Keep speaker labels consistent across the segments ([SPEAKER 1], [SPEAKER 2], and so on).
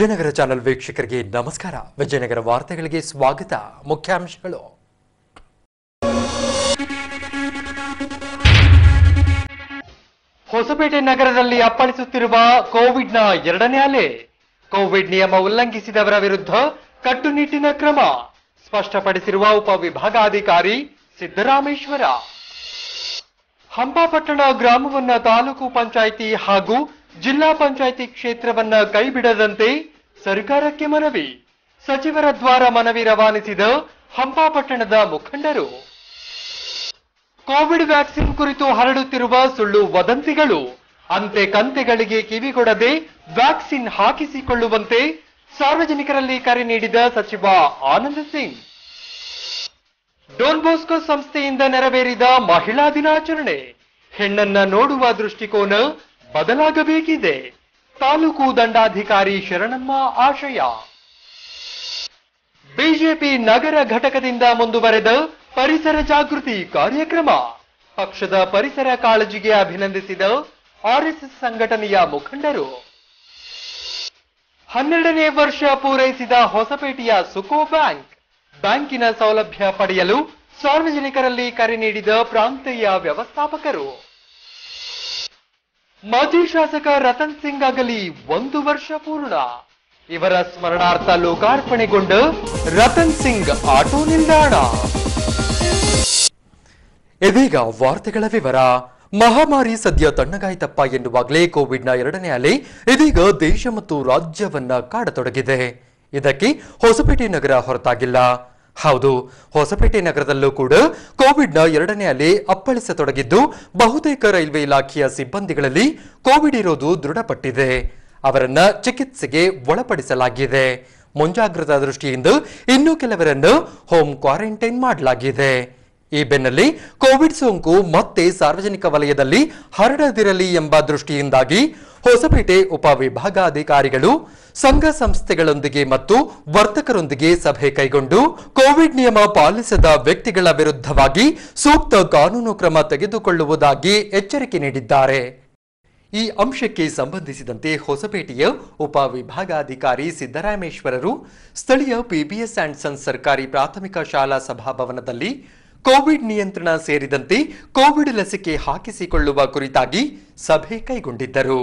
[SPEAKER 1] Vijayanagara channel ವೀಕ್ಷಕರಿಗೆ ನಮಸ್ಕಾರ ವಿಜಯನಗರ ವಾರ್ತೆಗಳಿಗೆ ಸ್ವಾಗತ ಮುಖ್ಯಾಂಶಗಳು ಹೊಸಪೇಟೆ ನಗರದಲ್ಲಿ ಅಪ್ಪಳಿಸುತ್ತಿರುವ ಕೋವಿಡ್ನ ಎರಡನೇ ಅಲೆ ಕೋವಿಡ್ ನಿಯಮ ಉಲ್ಲಂಘಿಸಿದವರ ವಿರುದ್ಧ ಕಟ್ಟುನಿಟ್ಟಿನ ಕ್ರಮ ಸ್ಪಷ್ಟಪಡಿಸಿರುವ ಉಪವಿಭಾಗಾಧಿಕಾರಿ ಸಿದ್ದರಾಮೇಶ್ವರ ಹಂಪಾಪಟ್ಟಣ ಗ್ರಾಮವನ್ನ ತಾಲೂಕು ಪಂಚಾಯಿತಿ ಹಾಗೂ ಜಿಲ್ಲಾ ಪಂಚಾಯಿತಿ ಕ್ಷೇತ್ರವನ್ನ ಕೈಬಿಡದಂತೆ ಸರ್ಕಾರಕ್ಕೆ ಮನವಿ ಸಚಿವರ ದ್ವಾರ ಮನವಿ ರವಾನಿಸಿದ ಹಂಪಾಪಟ್ಟಣದ ಮುಖಂಡರು ಕೋವಿಡ್ ವ್ಯಾಕ್ಸಿನ್ ಕುರಿತು ಹರಡುತ್ತಿರುವ ಸುಳ್ಳು ವದಂತಿಗಳು ಅಂತೆ ಕಂತೆಗಳಿಗೆ ಕಿವಿಗೊಡದೆ ವ್ಯಾಕ್ಸಿನ್ ಹಾಕಿಸಿಕೊಳ್ಳುವಂತೆ ಸಾರ್ವಜನಿಕರಲ್ಲಿ ಕರೆ ನೀಡಿದ ಸಚಿವ ಆನಂದ್ ಸಿಂಗ್ ಡೋನ್ ಬೋಸ್ಕೋ ಸಂಸ್ಥೆಯಿಂದ ನೆರವೇರಿದ ಮಹಿಳಾ ದಿನಾಚರಣೆ ಹೆಣ್ಣನ್ನ ನೋಡುವ ದೃಷ್ಟಿಕೋನ ಬದಲಾಗಬೇಕಿದೆ ತಾಲೂಕು ದಂಡಾಧಿಕಾರಿ ಶರಣಮ್ಮ ಆಶಯ ಬಿಜೆಪಿ ನಗರ ಘಟಕದಿಂದ ಮುಂದುವರೆದ ಪರಿಸರ ಜಾಗೃತಿ ಕಾರ್ಯಕ್ರಮ ಪಕ್ಷದ ಪರಿಸರ ಕಾಳಜಿಗೆ ಅಭಿನಂದಿಸಿದ ಆರ್ಎಸ್ಎಸ್ ಸಂಘಟನೆಯ ಮುಖಂಡರು ಹನ್ನೆರಡನೇ ವರ್ಷ ಪೂರೈಸಿದ ಹೊಸಪೇಟೆಯ ಸುಕೋ ಬ್ಯಾಂಕ್ ಬ್ಯಾಂಕಿನ ಸೌಲಭ್ಯ ಪಡೆಯಲು ಸಾರ್ವಜನಿಕರಲ್ಲಿ ಕರೆ ನೀಡಿದ ಪ್ರಾಂತೀಯ ವ್ಯವಸ್ಥಾಪಕರು ಮಾಜಿ ಶಾಸಕ ರತನ್ ಸಿಂಗ್ ಅಗಲಿ ಒಂದು ವರ್ಷ ಪೂರ್ಣ ಇವರ ಸ್ಮರಣಾರ್ಥ ಲೋಕಾರ್ಪಣೆಗೊಂಡ ರತನ್ ಸಿಂಗ್ ಆಟೋ ನಿಲ್ದಾಣ ಇದೀಗ ವಾರ್ತೆಗಳ ವಿವರ ಮಹಾಮಾರಿ ಸದ್ಯ ತಣ್ಣಗಾಯ್ತಪ್ಪ ಎನ್ನುವಾಗಲೇ ಕೋವಿಡ್ನ ಎರಡನೇ ಅಲೆ ಇದೀಗ ದೇಶ ಮತ್ತು ರಾಜ್ಯವನ್ನ ಕಾಡತೊಡಗಿದೆ ಇದಕ್ಕೆ ಹೊಸಪೇಟೆ ನಗರ ಹೊರತಾಗಿಲ್ಲ ಹೌದು ಹೊಸಪೇಟೆ ನಗರದಲ್ಲೂ ಕೂಡ ಕೋವಿಡ್ನ ಎರಡನೇ ಅಲೆ ಅಪ್ಪಳಿಸತೊಡಗಿದ್ದು ಬಹುತೇಕ ರೈಲ್ವೆ ಇಲಾಖೆಯ ಸಿಬ್ಬಂದಿಗಳಲ್ಲಿ ಕೋವಿಡ್ ಇರೋದು ದೃಢಪಟ್ಟಿದೆ ಅವರನ್ನ ಚಿಕಿತ್ಸೆಗೆ ಒಳಪಡಿಸಲಾಗಿದೆ ಮುಂಜಾಗ್ರತಾ ದೃಷ್ಟಿಯಿಂದ ಇನ್ನೂ ಕೆಲವರನ್ನು ಹೋಮ್ ಕ್ವಾರಂಟೈನ್ ಮಾಡಲಾಗಿದೆ ಈ ಬೆನ್ನಲ್ಲೇ ಕೋವಿಡ್ ಸೋಂಕು ಮತ್ತೆ ಸಾರ್ವಜನಿಕ ವಲಯದಲ್ಲಿ ಹರಡದಿರಲಿ ಎಂಬ ದೃಷ್ಟಿಯಿಂದಾಗಿ ಹೊಸಪೇಟೆ ಉಪವಿಭಾಗಾಧಿಕಾರಿಗಳು ಸಂಘ ಸಂಸ್ಥೆಗಳೊಂದಿಗೆ ಮತ್ತು ವರ್ತಕರೊಂದಿಗೆ ಸಭೆ ಕೈಗೊಂಡು ಕೋವಿಡ್ ನಿಯಮ ಪಾಲಿಸದ ವ್ಯಕ್ತಿಗಳ ವಿರುದ್ಧವಾಗಿ ಸೂಕ್ತ ಕಾನೂನು ಕ್ರಮ ತೆಗೆದುಕೊಳ್ಳುವುದಾಗಿ ಎಚ್ಚರಿಕೆ ನೀಡಿದ್ದಾರೆ ಈ ಅಂಶಕ್ಕೆ ಸಂಬಂಧಿಸಿದಂತೆ ಹೊಸಪೇಟೆಯ ಉಪವಿಭಾಗಾಧಿಕಾರಿ ಸಿದ್ದರಾಮೇಶ್ವರರು ಸ್ಥಳೀಯ ಪಿಬಿಎಸ್ ಅಂಡ್ ಸನ್ಸ್ ಸರ್ಕಾರಿ ಪ್ರಾಥಮಿಕ ಶಾಲಾ ಸಭಾಭವನದಲ್ಲಿ ಕೋವಿಡ್ ನಿಯಂತ್ರಣ ಸೇರಿದಂತೆ ಕೋವಿಡ್ ಲಸಿಕೆ ಹಾಕಿಸಿಕೊಳ್ಳುವ ಕುರಿತಾಗಿ ಸಭೆ ಕೈಗೊಂಡಿದ್ದರು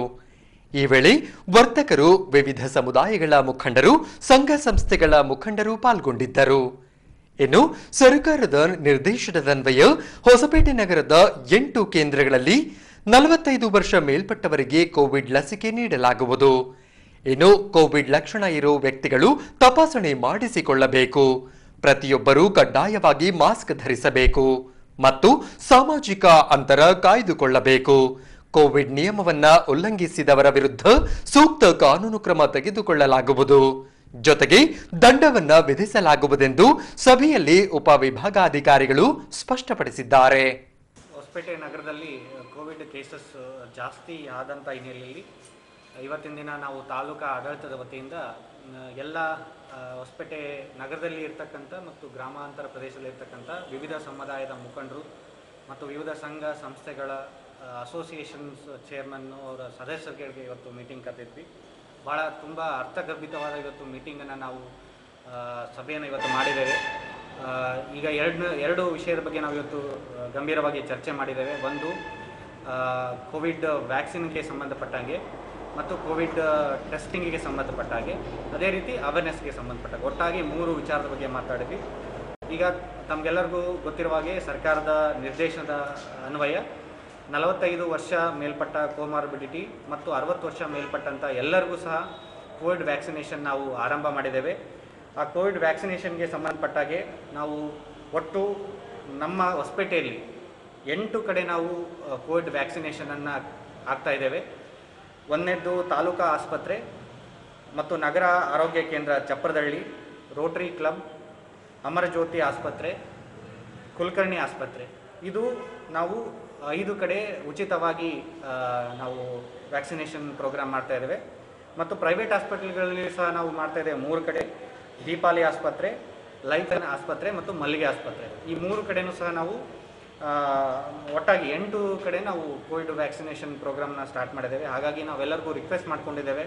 [SPEAKER 1] ಈ ವೇಳೆ ವರ್ತಕರು ವಿವಿಧ ಸಮುದಾಯಗಳ ಮುಖಂಡರು ಸಂಘ ಸಂಸ್ಥೆಗಳ ಮುಖಂಡರು ಪಾಲ್ಗೊಂಡಿದ್ದರು ಇನ್ನು ಸರ್ಕಾರದ ನಿರ್ದೇಶನದನ್ವಯ ಹೊಸಪೇಟೆ ನಗರದ ಎಂಟು ಕೇಂದ್ರಗಳಲ್ಲಿ ನಲವತ್ತೈದು ವರ್ಷ ಮೇಲ್ಪಟ್ಟವರಿಗೆ ಕೋವಿಡ್ ಲಸಿಕೆ ನೀಡಲಾಗುವುದು ಇನ್ನು ಕೋವಿಡ್ ಲಕ್ಷಣ ಇರೋ ವ್ಯಕ್ತಿಗಳು ತಪಾಸಣೆ ಮಾಡಿಸಿಕೊಳ್ಳಬೇಕು ಪ್ರತಿಯೊಬ್ಬರೂ ಕಡ್ಡಾಯವಾಗಿ ಮಾಸ್ಕ್ ಧರಿಸಬೇಕು ಮತ್ತು ಸಾಮಾಜಿಕ ಅಂತರ ಕಾಯ್ದುಕೊಳ್ಳಬೇಕು ಕೋವಿಡ್ ನಿಯಮವನ್ನ ಉಲ್ಲಂಘಿಸಿದವರ ವಿರುದ್ಧ ಸೂಕ್ತ ಕಾನೂನು ಕ್ರಮ ತೆಗೆದುಕೊಳ್ಳಲಾಗುವುದು ಜೊತೆಗೆ ದಂಡವನ್ನ ವಿಧಿಸಲಾಗುವುದೆಂದು ಸಭೆಯಲ್ಲಿ ಉಪವಿಭಾಗಾಧಿಕಾರಿಗಳು ಸ್ಪಷ್ಟಪಡಿಸಿದ್ದಾರೆ
[SPEAKER 2] ಹೊಸಪೇಟೆ ನಗರದಲ್ಲಿ ಕೋವಿಡ್ ಕೇಸಸ್ ಜಾಸ್ತಿ ಆದಂಥ ಹಿನ್ನೆಲೆಯಲ್ಲಿ ಇವತ್ತಿನ ದಿನ ನಾವು ತಾಲೂಕಾ ಆಡಳಿತದ ವತಿಯಿಂದ ನ- ಎಲ್ಲ ಆ, ಹೊಸಪೇಟೆ ನಗರದಲ್ಲಿ ಇರ್ತಕ್ಕಂಥ ಮತ್ತು ಗ್ರಾಮಾಂತರ ಪ್ರದೇಶದಲ್ಲಿ ಇರ್ತಕ್ಕಂಥ ವಿವಿಧ ಸಮುದಾಯದ ಮುಖಂಡರು ಮತ್ತು ವಿವಿಧ ಸಂಘ ಸಂಸ್ಥೆಗಳ ಅಸೋಸಿಯೇಷನ್ಸ್ ಚೇರ್ಮನ್ ಅವರ ಸದಸ್ಯರಿಗೆ ಇವತ್ತು ಮೀಟಿಂಗ್ ಕರೆದಿದ್ವಿ ಭಾಳ ತುಂಬ ಅರ್ಥಗರ್ಭಿತವಾದ ಇವತ್ತು ಮೀಟಿಂಗನ್ನು ನಾವು ಆ, ಸಭೆಯನ್ನು ಇವತ್ತು ಮಾಡಿದ್ದೇವೆ ಆ, ಈಗ ಎರಡು ಎರಡು ವಿಷಯದ ಬಗ್ಗೆ ನಾವು ಇವತ್ತು ಆ, ಗಂಭೀರವಾಗಿ ಚರ್ಚೆ ಮಾಡಿದ್ದೇವೆ ಒಂದು ಆ, ಕೋವಿಡ್ ವ್ಯಾಕ್ಸಿನ್ಗೆ ಸಂಬಂಧಪಟ್ಟ ಹಾಗೆ ಮತ್ತು ಕೋವಿಡ್ ಟೆಸ್ಟಿಂಗಿಗೆ ಸಂಬಂಧಪಟ್ಟ ಹಾಗೆ ಅದೇ ರೀತಿ ಅವೇರ್ನೆಸ್ಗೆ ಸಂಬಂಧಪಟ್ಟ ಹಾಗೆ. ಒಟ್ಟಾಗಿ ಮೂರು ವಿಚಾರದ ಬಗ್ಗೆ ಮಾತಾಡಿದ್ವಿ ಈಗ ತಮಗೆಲ್ಲರಿಗೂ ಗೊತ್ತಿರುವ ಹಾಗೆ ಸರ್ಕಾರದ ನಿರ್ದೇಶನದ ಅನ್ವಯ ನಲವತ್ತೈದು ವರ್ಷ ಮೇಲ್ಪಟ್ಟ ಕೋಮಾರ್ಬಿಡಿಟಿ ಮತ್ತು ಅರವತ್ತು ವರ್ಷ ಮೇಲ್ಪಟ್ಟಂಥ ಎಲ್ಲರಿಗೂ ಸಹ ಕೋವಿಡ್ ವ್ಯಾಕ್ಸಿನೇಷನ್ ನಾವು ಆರಂಭ ಮಾಡಿದ್ದೇವೆ ಆ ಕೋವಿಡ್ ವ್ಯಾಕ್ಸಿನೇಷನ್ಗೆ ಸಂಬಂಧಪಟ್ಟಾಗೆ ನಾವು ಒಟ್ಟು ನಮ್ಮ ಹೊಸಪೇಟೆಯಲ್ಲಿ ಎಂಟು ಕಡೆ ನಾವು ಆ, ಕೋವಿಡ್ ವ್ಯಾಕ್ಸಿನೇಷನನ್ನು ಆಗ್ತಾ ಇದ್ದೇವೆ ಒಂದನೇದ್ದು ತಾಲೂಕಾ ಆಸ್ಪತ್ರೆ ಮತ್ತು ನಗರ ಆರೋಗ್ಯ ಕೇಂದ್ರ ಚಪ್ರದಳ್ಳಿ ರೋಟರಿ ಕ್ಲಬ್ ಅಮರಜ್ಯೋತಿ ಆಸ್ಪತ್ರೆ ಕುಲಕರ್ಣಿ ಆಸ್ಪತ್ರೆ ಇದು ನಾವು ಐದು ಕಡೆ ಉಚಿತವಾಗಿ ಆ, ನಾವು ವ್ಯಾಕ್ಸಿನೇಷನ್ ಪ್ರೋಗ್ರಾಮ್ ಮಾಡ್ತಾ ಇದ್ದೇವೆ ಮತ್ತು ಪ್ರೈವೇಟ್ ಹಾಸ್ಪಿಟಲ್ಗಳಲ್ಲಿ ಸಹ ನಾವು ಮಾಡ್ತಾ ಇದ್ದೇವೆ ಮೂರು ಕಡೆ ದೀಪಾಲಿ ಆಸ್ಪತ್ರೆ ಲೈಫ್ ಆಸ್ಪತ್ರೆ ಮತ್ತು ಮಲ್ಲಿಗೆ ಆಸ್ಪತ್ರೆ ಈ ಮೂರು ಕಡೆನೂ ಸಹ ನಾವು ಆ, ಒಟ್ಟಾಗಿ ಎಂಟು ಕಡೆ ನಾವು ಕೋವಿಡ್ ವ್ಯಾಕ್ಸಿನೇಷನ್ ಪ್ರೋಗ್ರಾಮ್ನ ಸ್ಟಾರ್ಟ್ ಮಾಡಿದ್ದೇವೆ ಹಾಗಾಗಿ ನಾವೆಲ್ಲರಿಗೂ ರಿಕ್ವೆಸ್ಟ್ ಮಾಡ್ಕೊಂಡಿದ್ದೇವೆ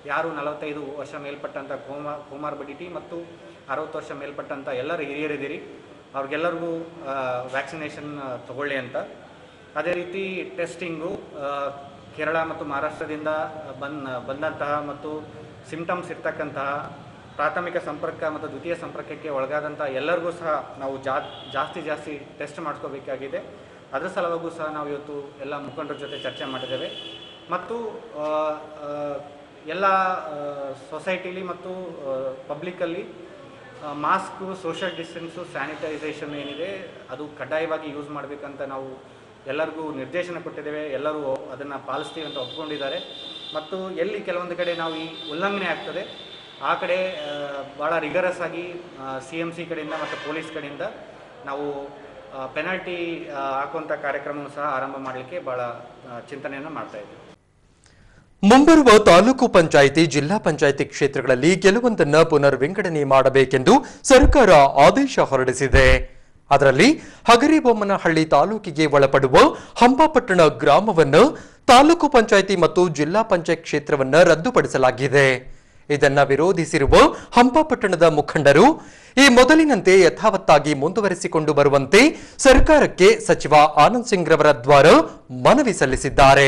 [SPEAKER 2] ಯಾರು ನಲವತ್ತೈದು ವರ್ಷ ಮೇಲ್ಪಟ್ಟಂಥ ಕೋಮಾ ಕೋಮಾರ್ಬಿಡಿಟಿ ಮತ್ತು ಅರವತ್ತು ವರ್ಷ ಮೇಲ್ಪಟ್ಟಂಥ ಎಲ್ಲರೂ ಹಿರಿಯರಿದ್ದೀರಿ ಅವ್ರಿಗೆಲ್ಲರಿಗೂ ವ್ಯಾಕ್ಸಿನೇಷನ್ ತಗೊಳ್ಳಿ ಅಂತ ಅದೇ ರೀತಿ ಟೆಸ್ಟಿಂಗು ಕೇರಳ ಮತ್ತು ಮಹಾರಾಷ್ಟ್ರದಿಂದ ಬಂದ್ ಬಂದಂತಹ ಮತ್ತು ಸಿಂಪ್ಟಮ್ಸ್ ಇರ್ತಕ್ಕಂತಹ ಪ್ರಾಥಮಿಕ ಸಂಪರ್ಕ ಮತ್ತು ದ್ವಿತೀಯ ಸಂಪರ್ಕಕ್ಕೆ ಒಳಗಾದಂಥ ಎಲ್ಲರಿಗೂ ಸಹ ನಾವು ಜಾ ಜಾಸ್ತಿ ಜಾಸ್ತಿ ಟೆಸ್ಟ್ ಮಾಡಿಸ್ಕೋಬೇಕಾಗಿದೆ ಅದರ ಸಲುವಾಗೂ ಸಹ ನಾವು ಇವತ್ತು ಎಲ್ಲ ಮುಖಂಡರ ಜೊತೆ ಚರ್ಚೆ ಮಾಡಿದ್ದೇವೆ ಮತ್ತು ಆ, ಆ, ಎಲ್ಲ ಸೊಸೈಟಿಲಿ ಮತ್ತು ಪಬ್ಲಿಕ್ಕಲ್ಲಿ ಮಾಸ್ಕು ಸೋಷಿಯಲ್ ಡಿಸ್ಟೆನ್ಸು ಸ್ಯಾನಿಟೈಸೇಷನ್ ಏನಿದೆ ಅದು ಕಡ್ಡಾಯವಾಗಿ ಯೂಸ್ ಮಾಡಬೇಕಂತ ನಾವು ಎಲ್ಲರಿಗೂ ನಿರ್ದೇಶನ ಕೊಟ್ಟಿದ್ದೇವೆ ಎಲ್ಲರೂ ಅದನ್ನು ಪಾಲಿಸ್ತೀವಿ ಅಂತ ಒಪ್ಕೊಂಡಿದ್ದಾರೆ ಮತ್ತು ಎಲ್ಲಿ ಕೆಲವೊಂದು ಕಡೆ ನಾವು ಈ ಉಲ್ಲಂಘನೆ ಆಗ್ತದೆ ಆ ಕಡೆ ಭಾಳ ರಿಗರಸ್ ಆಗಿ ಸಿ ಎಮ್ ಸಿ ಕಡೆಯಿಂದ ಮತ್ತು ಪೊಲೀಸ್ ಕಡೆಯಿಂದ ನಾವು ಪೆನಾಲ್ಟಿ ಹಾಕುವಂಥ ಕಾರ್ಯಕ್ರಮವನ್ನು ಸಹ ಆರಂಭ ಮಾಡಲಿಕ್ಕೆ ಭಾಳ ಚಿಂತನೆಯನ್ನು ಮಾಡ್ತಾ ಇದ್ದೀವಿ
[SPEAKER 1] ಮುಂಬರುವ ತಾಲೂಕು ಪಂಚಾಯಿತಿ ಜಿಲ್ಲಾ ಪಂಚಾಯಿತಿ ಕ್ಷೇತ್ರಗಳಲ್ಲಿ ಕೆಲವೊಂದನ್ನ ಪುನರ್ ವಿಂಗಡಣೆ ಮಾಡಬೇಕೆಂದು ಸರ್ಕಾರ ಆದೇಶ ಹೊರಡಿಸಿದೆ ಅದರಲ್ಲಿ ಹಗರಿಬೊಮ್ಮನಹಳ್ಳಿ ತಾಲೂಕಿಗೆ ಒಳಪಡುವ ಹಂಪಾಪಟ್ಟಣ ಗ್ರಾಮವನ್ನು ತಾಲೂಕು ಪಂಚಾಯಿತಿ ಮತ್ತು ಜಿಲ್ಲಾ ಪಂಚಾಯತ್ ಕ್ಷೇತ್ರವನ್ನ ರದ್ದುಪಡಿಸಲಾಗಿದೆ ಇದನ್ನ ವಿರೋಧಿಸಿರುವ ಹಂಪಾಪಟ್ಟಣದ ಮುಖಂಡರು ಈ ಮೊದಲಿನಂತೆ ಯಥಾವತ್ತಾಗಿ ಮುಂದುವರೆಸಿಕೊಂಡು ಬರುವಂತೆ ಸರ್ಕಾರಕ್ಕೆ ಸಚಿವ ಆನಂದ್ ಸಿಂಗ್ ರವರ ದ್ವಾರ ಮನವಿ ಸಲ್ಲಿಸಿದ್ದಾರೆ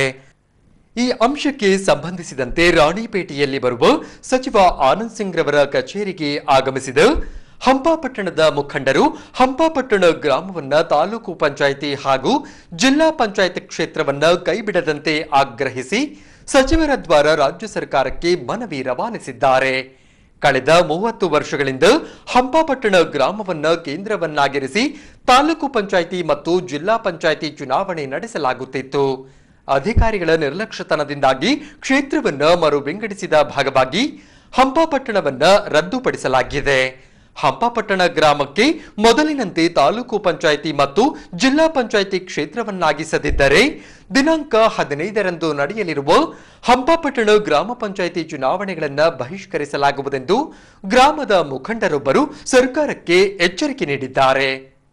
[SPEAKER 1] ಈ ಅಂಶಕ್ಕೆ ಸಂಬಂಧಿಸಿದಂತೆ ರಾಣಿಪೇಟೆಯಲ್ಲಿ ಬರುವ ಸಚಿವ ಆನಂದ್ ಸಿಂಗ್ ರವರ ಕಚೇರಿಗೆ ಆಗಮಿಸಿದ ಹಂಪಾಪಟ್ಟಣದ ಮುಖಂಡರು ಹಂಪಾಪಟ್ಟಣ ಗ್ರಾಮವನ್ನ ತಾಲೂಕು ಪಂಚಾಯಿತಿ ಹಾಗೂ ಜಿಲ್ಲಾ ಪಂಚಾಯತ್ ಕ್ಷೇತ್ರವನ್ನ ಕೈಬಿಡದಂತೆ ಆಗ್ರಹಿಸಿ ಸಚಿವರ ದ್ವಾರ ರಾಜ್ಯ ಸರ್ಕಾರಕ್ಕೆ ಮನವಿ ರವಾನಿಸಿದ್ದಾರೆ ಕಳೆದ ಮೂವತ್ತು ವರ್ಷಗಳಿಂದ ಹಂಪಾಪಟ್ಟಣ ಗ್ರಾಮವನ್ನ ಕೇಂದ್ರವನ್ನಾಗಿರಿಸಿ ತಾಲೂಕು ಪಂಚಾಯಿತಿ ಮತ್ತು ಜಿಲ್ಲಾ ಪಂಚಾಯಿತಿ ಚುನಾವಣೆ ನಡೆಸಲಾಗುತ್ತಿತ್ತು ಅಧಿಕಾರಿಗಳ ನಿರ್ಲಕ್ಷ್ಯತನದಿಂದಾಗಿ ಕ್ಷೇತ್ರವನ್ನ ಮರು ವಿಂಗಡಿಸಿದ ಭಾಗವಾಗಿ ಹಂಪಾಪಟ್ಟಣವನ್ನ ರದ್ದುಪಡಿಸಲಾಗಿದೆ ಹಂಪಾಪಟ್ಟಣ ಗ್ರಾಮಕ್ಕೆ ಮೊದಲಿನಂತೆ ತಾಲೂಕು ಪಂಚಾಯಿತಿ ಮತ್ತು ಜಿಲ್ಲಾ ಪಂಚಾಯಿತಿ ಕ್ಷೇತ್ರವನ್ನಾಗಿಸದಿದ್ದರೆ ದಿನಾಂಕ ಹದಿನೈದರಂದು ನಡೆಯಲಿರುವ ಹಂಪಾಪಟ್ಟಣ ಗ್ರಾಮ ಪಂಚಾಯಿತಿ ಚುನಾವಣೆಗಳನ್ನ ಬಹಿಷ್ಕರಿಸಲಾಗುವುದೆಂದು ಗ್ರಾಮದ ಮುಖಂಡರೊಬ್ಬರು ಸರ್ಕಾರಕ್ಕೆ ಎಚ್ಚರಿಕೆ ನೀಡಿದ್ದಾರೆ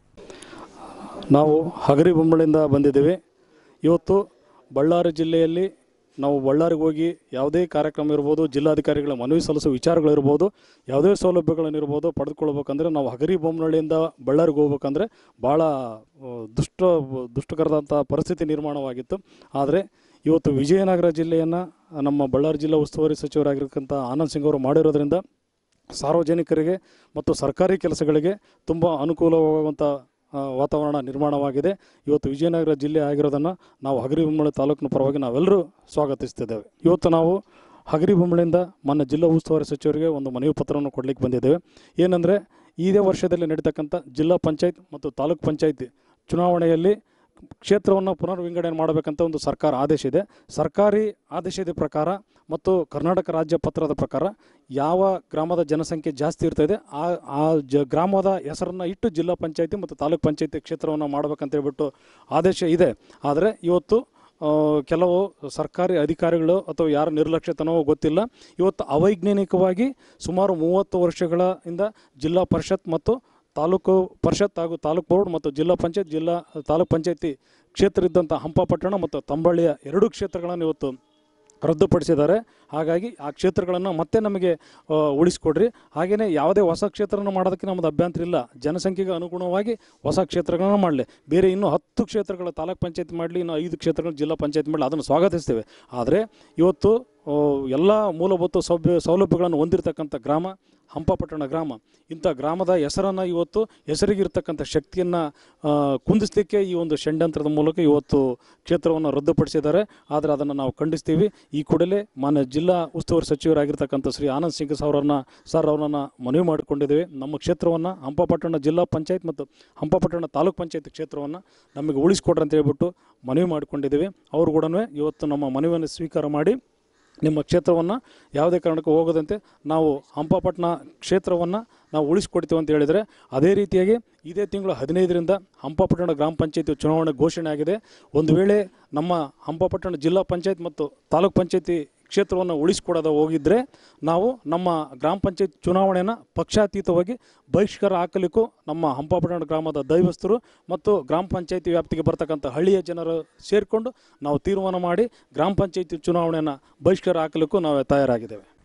[SPEAKER 3] ನಾವು ಹಗರಿ ಬೊಮ್ಮಳಿಂದ ಬಂದಿದ್ದೇವೆ ಇವತ್ತು ಬಳ್ಳಾರಿ ಜಿಲ್ಲೆಯಲ್ಲಿ ನಾವು ಬಳ್ಳಾರಿಗೆ ಹೋಗಿ ಯಾವುದೇ ಕಾರ್ಯಕ್ರಮ ಇರ್ಬೋದು ಜಿಲ್ಲಾಧಿಕಾರಿಗಳ ಮನವಿ ಸಲ್ಲಿಸೋ ವಿಚಾರಗಳಿರ್ಬೋದು ಯಾವುದೇ ಸೌಲಭ್ಯಗಳನ್ನಿರ್ಬೋದು ಪಡೆದುಕೊಳ್ಬೇಕಂದ್ರೆ ನಾವು ಹಗರಿ ಬೊಮ್ಮನಹಳ್ಳಿಯಿಂದ ಬಳ್ಳಾರಿಗೆ ಹೋಗ್ಬೇಕಂದ್ರೆ ಭಾಳ ಆ, ದುಷ್ಟ ದುಷ್ಟಕರದಂಥ ಪರಿಸ್ಥಿತಿ ನಿರ್ಮಾಣವಾಗಿತ್ತು ಆದರೆ ಇವತ್ತು ವಿಜಯನಗರ ಜಿಲ್ಲೆಯನ್ನು ನಮ್ಮ ಬಳ್ಳಾರಿ ಜಿಲ್ಲಾ ಉಸ್ತುವಾರಿ ಸಚಿವರಾಗಿರ್ತಕ್ಕಂಥ ಆನಂದ್ ಸಿಂಗ್ ಅವರು ಮಾಡಿರೋದ್ರಿಂದ ಸಾರ್ವಜನಿಕರಿಗೆ ಮತ್ತು ಸರ್ಕಾರಿ ಕೆಲಸಗಳಿಗೆ ತುಂಬ ಅನುಕೂಲವಾಗುವಂಥ ಆ, ವಾತಾವರಣ ನಿರ್ಮಾಣವಾಗಿದೆ ಇವತ್ತು ವಿಜಯನಗರ ಜಿಲ್ಲೆ ಆಗಿರೋದನ್ನು ನಾವು ಹಗರಿಬೊಮ್ಮಳೆ ತಾಲೂಕಿನ ಪರವಾಗಿ ನಾವೆಲ್ಲರೂ ಸ್ವಾಗತಿಸ್ತಿದ್ದೇವೆ ಇವತ್ತು ನಾವು ಹಗರಿಬೊಮ್ಮಳೆಯಿಂದ ಮೊನ್ನೆ ಜಿಲ್ಲಾ ಉಸ್ತುವಾರಿ ಸಚಿವರಿಗೆ ಒಂದು ಮನವಿ ಪತ್ರವನ್ನು ಕೊಡಲಿಕ್ಕೆ ಬಂದಿದ್ದೇವೆ ಏನಂದರೆ ಇದೇ ವರ್ಷದಲ್ಲಿ ನಡೀತಕ್ಕಂಥ ಜಿಲ್ಲಾ ಪಂಚಾಯತ್ ಮತ್ತು ತಾಲೂಕ್ ಪಂಚಾಯತಿ ಚುನಾವಣೆಯಲ್ಲಿ ಕ್ಷೇತ್ರವನ್ನು ಪುನರ್ ವಿಂಗಡಣೆ ಮಾಡಬೇಕಂತ ಒಂದು ಸರ್ಕಾರ ಆದೇಶ ಇದೆ ಸರ್ಕಾರಿ ಆದೇಶದ ಪ್ರಕಾರ ಮತ್ತು ಕರ್ನಾಟಕ ರಾಜ್ಯ ಪತ್ರದ ಪ್ರಕಾರ ಯಾವ ಗ್ರಾಮದ ಜನಸಂಖ್ಯೆ ಜಾಸ್ತಿ ಇರ್ತದೆ ಆ ಆ ಜ ಗ್ರಾಮದ ಹೆಸರನ್ನು ಇಟ್ಟು ಜಿಲ್ಲಾ ಪಂಚಾಯತಿ ಮತ್ತು ತಾಲೂಕ್ ಪಂಚಾಯತಿ ಕ್ಷೇತ್ರವನ್ನು ಮಾಡ್ಬೇಕಂತ ಹೇಳ್ಬಿಟ್ಟು ಆದೇಶ ಇದೆ ಆದರೆ ಇವತ್ತು ಆ, ಕೆಲವು ಸರ್ಕಾರಿ ಅಧಿಕಾರಿಗಳು ಅಥವಾ ಯಾರ ನಿರ್ಲಕ್ಷ್ಯತನವೋ ಗೊತ್ತಿಲ್ಲ ಇವತ್ತು ಅವೈಜ್ಞಾನಿಕವಾಗಿ ಸುಮಾರು ಮೂವತ್ತು ವರ್ಷಗಳ ಇಂದ ಜಿಲ್ಲಾ ಪರಿಷತ್ ಮತ್ತು ತಾಲೂಕು ಪರಿಷತ್ ಹಾಗೂ ತಾಲೂಕು ಬೋರ್ಡ್ ಮತ್ತು ಜಿಲ್ಲಾ ಪಂಚಾಯತ್ ಜಿಲ್ಲಾ ತಾಲೂಕ್ ಪಂಚಾಯತಿ ಕ್ಷೇತ್ರ ಇದ್ದಂಥ ಹಂಪಾಪಟ್ಟಣ ಮತ್ತು ತಂಬಳ್ಳಿಯ ಎರಡು ಕ್ಷೇತ್ರಗಳನ್ನು ಇವತ್ತು ರದ್ದುಪಡಿಸಿದ್ದಾರೆ ಹಾಗಾಗಿ ಆ ಕ್ಷೇತ್ರಗಳನ್ನು ಮತ್ತೆ ನಮಗೆ ಆ, ಉಳಿಸ್ಕೊಡ್ರಿ ಹಾಗೆಯೇ ಯಾವುದೇ ಹೊಸ ಕ್ಷೇತ್ರನ ಮಾಡೋದಕ್ಕೆ ನಮ್ಮದು ಅಭ್ಯಂತರ ಇಲ್ಲ ಜನಸಂಖ್ಯೆಗೆ ಅನುಗುಣವಾಗಿ ಹೊಸ ಕ್ಷೇತ್ರಗಳನ್ನು ಮಾಡಲಿ ಬೇರೆ ಇನ್ನೂ ಹತ್ತು ಕ್ಷೇತ್ರಗಳ ತಾಲೂಕ್ ಪಂಚಾಯತ್ ಮಾಡಲಿ ಇನ್ನು ಐದು ಕ್ಷೇತ್ರಗಳು ಜಿಲ್ಲಾ ಪಂಚಾಯತ್ ಮಾಡಲಿ ಅದನ್ನು ಸ್ವಾಗತಿಸ್ತೇವೆ ಆದರೆ ಇವತ್ತು ಆ, ಎಲ್ಲ ಮೂಲಭೂತ ಸೌಭ್ಯ ಸೌಲಭ್ಯಗಳನ್ನು ಹೊಂದಿರತಕ್ಕಂಥ ಗ್ರಾಮ ಹಂಪಾಪಟ್ಟಣ ಗ್ರಾಮ ಇಂಥ ಗ್ರಾಮದ ಹೆಸರನ್ನು ಇವತ್ತು ಹೆಸರಿಗಿರ್ತಕ್ಕಂಥ ಶಕ್ತಿಯನ್ನು ಕುಂದಿಸಲಿಕ್ಕೆ ಈ ಒಂದು ಷಡ್ಯಂತ್ರದ ಮೂಲಕ ಇವತ್ತು ಕ್ಷೇತ್ರವನ್ನು ರದ್ದುಪಡಿಸಿದ್ದಾರೆ ಆದರೆ ಅದನ್ನು ನಾವು ಖಂಡಿಸ್ತೀವಿ ಈ ಕೂಡಲೇ ಮಾನ್ಯ ಜಿಲ್ಲಾ ಉಸ್ತುವಾರಿ ಸಚಿವರಾಗಿರ್ತಕ್ಕಂಥ ಶ್ರೀ ಆನಂದ್ ಸಿಂಗ್ ಅವರನ್ನು ಸರ್ ಅವರನ್ನು ಮನವಿ ಮಾಡಿಕೊಂಡಿದ್ದೇವೆ ನಮ್ಮ ಕ್ಷೇತ್ರವನ್ನು ಹಂಪಾಪಟ್ಟಣ ಜಿಲ್ಲಾ ಪಂಚಾಯತ್ ಮತ್ತು ಹಂಪಾಪಟ್ಟಣ ತಾಲೂಕ್ ಪಂಚಾಯತ್ ಕ್ಷೇತ್ರವನ್ನು ನಮಗೆ ಉಳಿಸ್ಕೊಡ್ರಿ ಅಂತ ಹೇಳ್ಬಿಟ್ಟು ಮನವಿ ಮಾಡಿಕೊಂಡಿದ್ದೇವೆ ಅವರು ಕೂಡ ಇವತ್ತು ನಮ್ಮ ಮನವಿಯನ್ನು ಸ್ವೀಕಾರ ಮಾಡಿ ನಿಮ್ಮ ಕ್ಷೇತ್ರವನ್ನು ಯಾವುದೇ ಕಾರಣಕ್ಕೂ ಹೋಗದಂತೆ ನಾವು ಹಂಪಾಪಟ್ಟಣ ಕ್ಷೇತ್ರವನ್ನು ನಾವು ಉಳಿಸ್ಕೊಡ್ತೀವಿ ಅಂತ ಹೇಳಿದರೆ ಅದೇ ರೀತಿಯಾಗಿ ಇದೇ ತಿಂಗಳು ಹದಿನೈದರಿಂದ ಹಂಪಾಪಟ್ಟಣ ಗ್ರಾಮ ಪಂಚಾಯತಿ ಚುನಾವಣೆ ಘೋಷಣೆ ಆಗಿದೆ ಒಂದು ವೇಳೆ ನಮ್ಮ ಹಂಪಾಪಟ್ಟಣ ಜಿಲ್ಲಾ ಪಂಚಾಯತ್ ಮತ್ತು ತಾಲೂಕ್ ಪಂಚಾಯತಿ ಕ್ಷೇತ್ರವನ್ನು ಉಳಿಸ್ಕೊಡೋದ ಹೋಗಿದ್ದರೆ ನಾವು ನಮ್ಮ ಗ್ರಾಮ ಪಂಚಾಯತ್ ಚುನಾವಣೆಯನ್ನು ಪಕ್ಷಾತೀತವಾಗಿ ಬಹಿಷ್ಕಾರ ಹಾಕಲಿಕ್ಕೂ ನಮ್ಮ ಹಂಪಾಪಟ್ಟಣ ಗ್ರಾಮದ ದೈವಸ್ಥರು ಮತ್ತು ಗ್ರಾಮ ಪಂಚಾಯತಿ ವ್ಯಾಪ್ತಿಗೆ ಬರ್ತಕ್ಕಂಥ ಹಳ್ಳಿಯ ಜನರು ಸೇರಿಕೊಂಡು ನಾವು ತೀರ್ಮಾನ ಮಾಡಿ ಗ್ರಾಮ ಪಂಚಾಯತಿ ಚುನಾವಣೆಯನ್ನು ಬಹಿಷ್ಕಾರ ಹಾಕಲಿಕ್ಕೂ ನಾವು ತಯಾರಾಗಿದ್ದೇವೆ